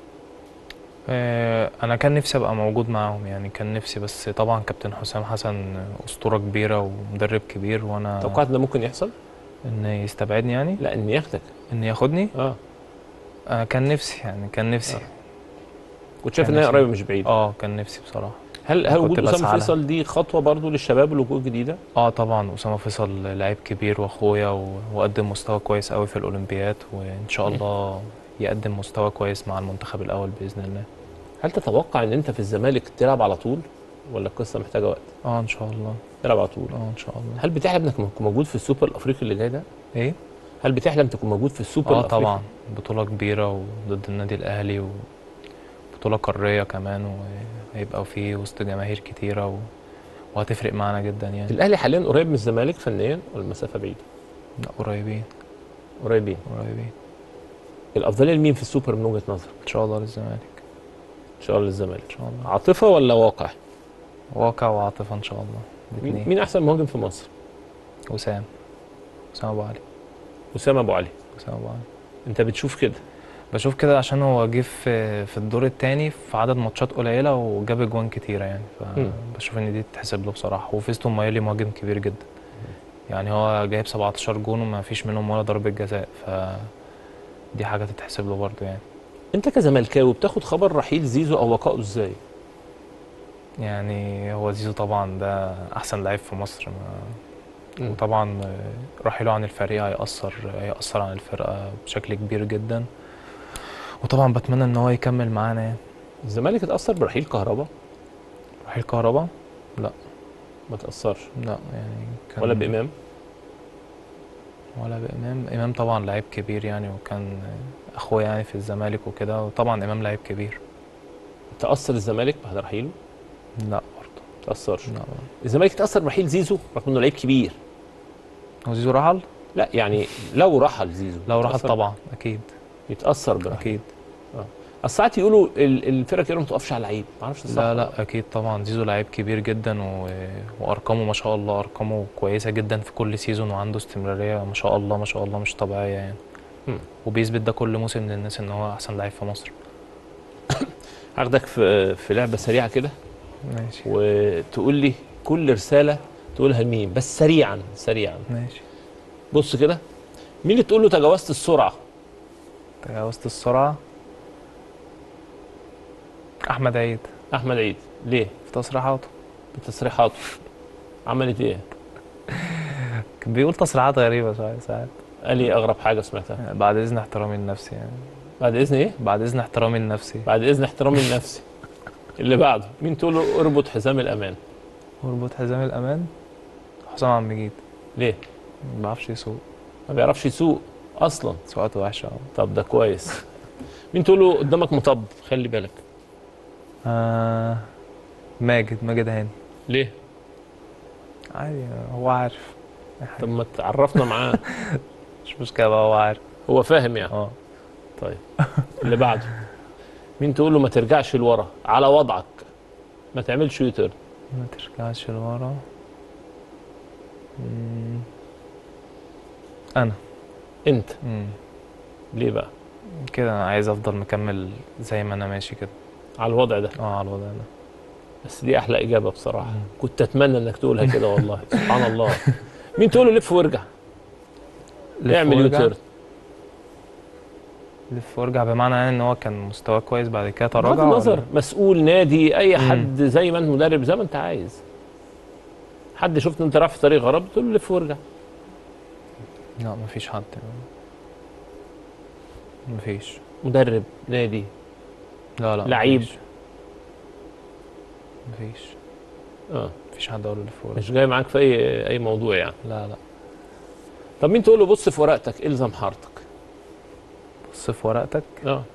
آه، انا كان نفسي ابقى موجود معاهم يعني كان نفسي بس طبعا كابتن حسام حسن اسطوره كبيره ومدرب كبير وانا توقعت ان ده ممكن يحصل ان يستبعدني يعني لا ان ياخدك ان ياخدني اه آه كان نفسي يعني كان نفسي كنت شايف ان كان هي نفسي. قريبه مش بعيده اه كان نفسي بصراحه هل هل كنت وجود اسامه بسعى لها. فيصل دي خطوه برضو للشباب والوجوه الجديده اه طبعا اسامه فيصل لعيب كبير واخويا و- وقدم مستوى كويس قوي في الاولمبياد وان شاء الله يقدم مستوى كويس مع المنتخب الاول باذن الله هل تتوقع ان انت في الزمالك تلعب على طول ولا القصه محتاجه وقت اه ان شاء الله تلعب على طول اه ان شاء الله هل بتحلم انك تكون موجود في السوبر الافريقي اللي جاي ده ايه هل بتحلم تكون موجود في السوبر اه الافريقي طبعا بطولة كبيرة وضد النادي الأهلي وبطولة قارية كمان وهيبقى في وسط جماهير كتيرة و... وهتفرق معانا جدا يعني الاهلي حاليا قريب من الزمالك فنيا ولا المسافه بعيده لا قريبين قريبين قريبين الافضليه لمين في السوبر من وجهه نظرك ان شاء الله للزمالك ان شاء الله للزمالك ان شاء الله عاطفه ولا واقع واقع وعاطفة ان شاء الله مين الاثنين مين احسن مهاجم في مصر وسام وسام ابو علي اسامه ابو علي وسام ابو علي انت بتشوف كده بشوف كده عشان هو جه في في الدور الثاني في عدد ماتشات قليله وجاب اجوان كتيره يعني مم. فبشوف ان دي تتحسب له بصراحه وفيستون مايلي مهاجم كبير جدا يعني هو جايب 17 جون وما فيش منهم ولا ضربه جزاء ف دي حاجه تتحسب له برضه يعني انت كزملكاوي بتاخد خبر رحيل زيزو او بقائه ازاي يعني هو زيزو طبعا ده احسن لعيب في مصر ما مم. وطبعا رحيله عن الفريق هيأثر هيأثر عن الفرقه بشكل كبير جدا وطبعا بتمنى ان هو يكمل معانا يعني الزمالك اتاثر برحيل كهربا رحيل كهربا ما تاثرش لا يعني كان ولا بامام ولا بإمام إمام طبعا لعيب كبير يعني وكان أخويا يعني في الزمالك وكده وطبعا إمام لعيب كبير تاثر الزمالك بعد رحيله لا برضه ما تاثرش لا الزمالك اتاثر برحيل زيزو رغم انه لعيب كبير هو زيزو رحل؟ لا يعني لو رحل زيزو لو رحل يتأثر؟ طبعا أكيد يتاثر برحيل أكيد اصل ساعات يقولوا ال- الفرقه كده ما تقفش على لعيب ما اعرفش الصح لا ولا لا أكيد طبعا زيزو لعيب كبير جدا و... وأرقامه ما شاء الله أرقامه كويسة جدا في كل سيزون وعنده استمرارية ما شاء الله ما شاء الله مش طبيعية يعني مم. وبيثبت ده كل موسم للناس إن هو أحسن لعيب في مصر هاخدك في في لعبه سريعه كده ماشي وتقول لي كل رساله تقولها لمين بس سريعا سريعا ماشي بص كده مين اللي تقول له تجاوزت السرعه تجاوزت السرعة أحمد عيد احمد عيد ليه في تصريحاته بتصريحاته عملت ايه كان بيقول تصريحات غريبة شوية ساعات قال لي اغرب حاجه سمعتها بعد إذن احترامي لنفسي يعني بعد اذن ايه بعد إذن احترامي لنفسي بعد اذن احترامي لنفسي اللي بعده مين تقول له اربط حزام الامان واربط حزام الأمان حسام عبد المجيد ليه ما بيعرفش يسوق ما بيعرفش يسوق اصلا سواقته وحشة أوي طب ده كويس مين تقول له قدامك مطب خلي بالك آه ماجد ماجد هاني ليه عادي هو عارف طب ما تعرفنا معاه مش مشكلة بقى هو عارف هو فاهم يعني اه طيب اللي بعده مين تقول له ما ترجعش لورا على وضعك ما تعملش يوتيرن ما ترجعش لورا مم. أنا انت مم. ليه بقى كده أنا عايز أفضل مكمل زي ما أنا ماشي كده على الوضع ده اه على الوضع ده بس دي احلى اجابه بصراحه كنت اتمنى انك تقولها كده والله سبحان الله مين تقول له لف وارجع لف اعمل وارجع. يوتيرن لف وارجع بمعنى يعني ان هو كان مستواه كويس بعد كده بغض تراجع النظر ولا؟ مسؤول نادي اي مم. حد زي ما انت مدرب زي ما انت عايز حد شفت ان انت رايح في طريق غلط تقول له لف وارجع لا مفيش حد مفيش مدرب نادي لا لا لعيب. مفيش مفيش اه مفيش حد اقول له لف وارجع مش جاي معاك في اي اي موضوع يعني لا لا طب مين تقول له بص في ورقتك الزم حارتك بص في ورقتك اه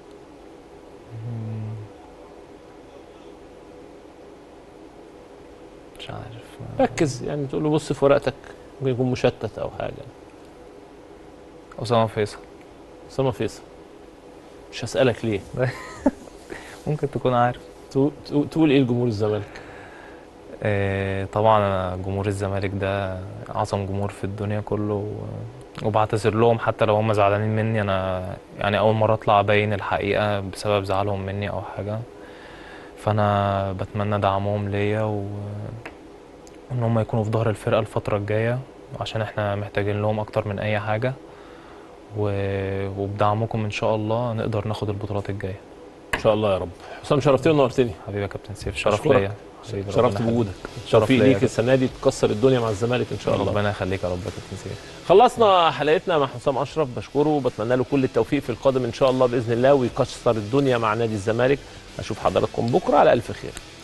مش عارف ركز يعني تقول له بص في ورقتك ممكن يكون مشتت او حاجه اسامه فيصل اسامه فيصل مش هسالك ليه ممكن تكون عارف تقول- تقول تقول ايه لجمهور الزمالك آه، طبعا أنا جمهور الزمالك ده اعظم جمهور في الدنيا كله و- وبعتذر لهم حتى لو هم زعلانين مني انا يعني اول مره اطلع ابين الحقيقه بسبب زعلهم مني او حاجه فانا بتمنى دعمهم ليا و ان هم يكونوا في ظهر الفرقه الفتره الجايه عشان احنا محتاجين لهم اكتر من اي حاجه و... وبدعمكم ان شاء الله نقدر ناخد البطولات الجايه ان شاء الله يا رب حسام شرفتني ونورتني حبيبي يا كابتن سيف شرف أشكرك. ليا حبيبي شرفت ربنا يخليك. بوجودك شرف توفيق ليا ليك السنه دي تكسر الدنيا مع الزمالك ان شاء الله ربنا يخليك يا رب يا كابتن سيف خلصنا حلقتنا مع حسام اشرف بشكره وبتمنى له كل التوفيق في القادم ان شاء الله باذن الله ويكسر الدنيا مع نادي الزمالك اشوف حضراتكم بكره على الف خير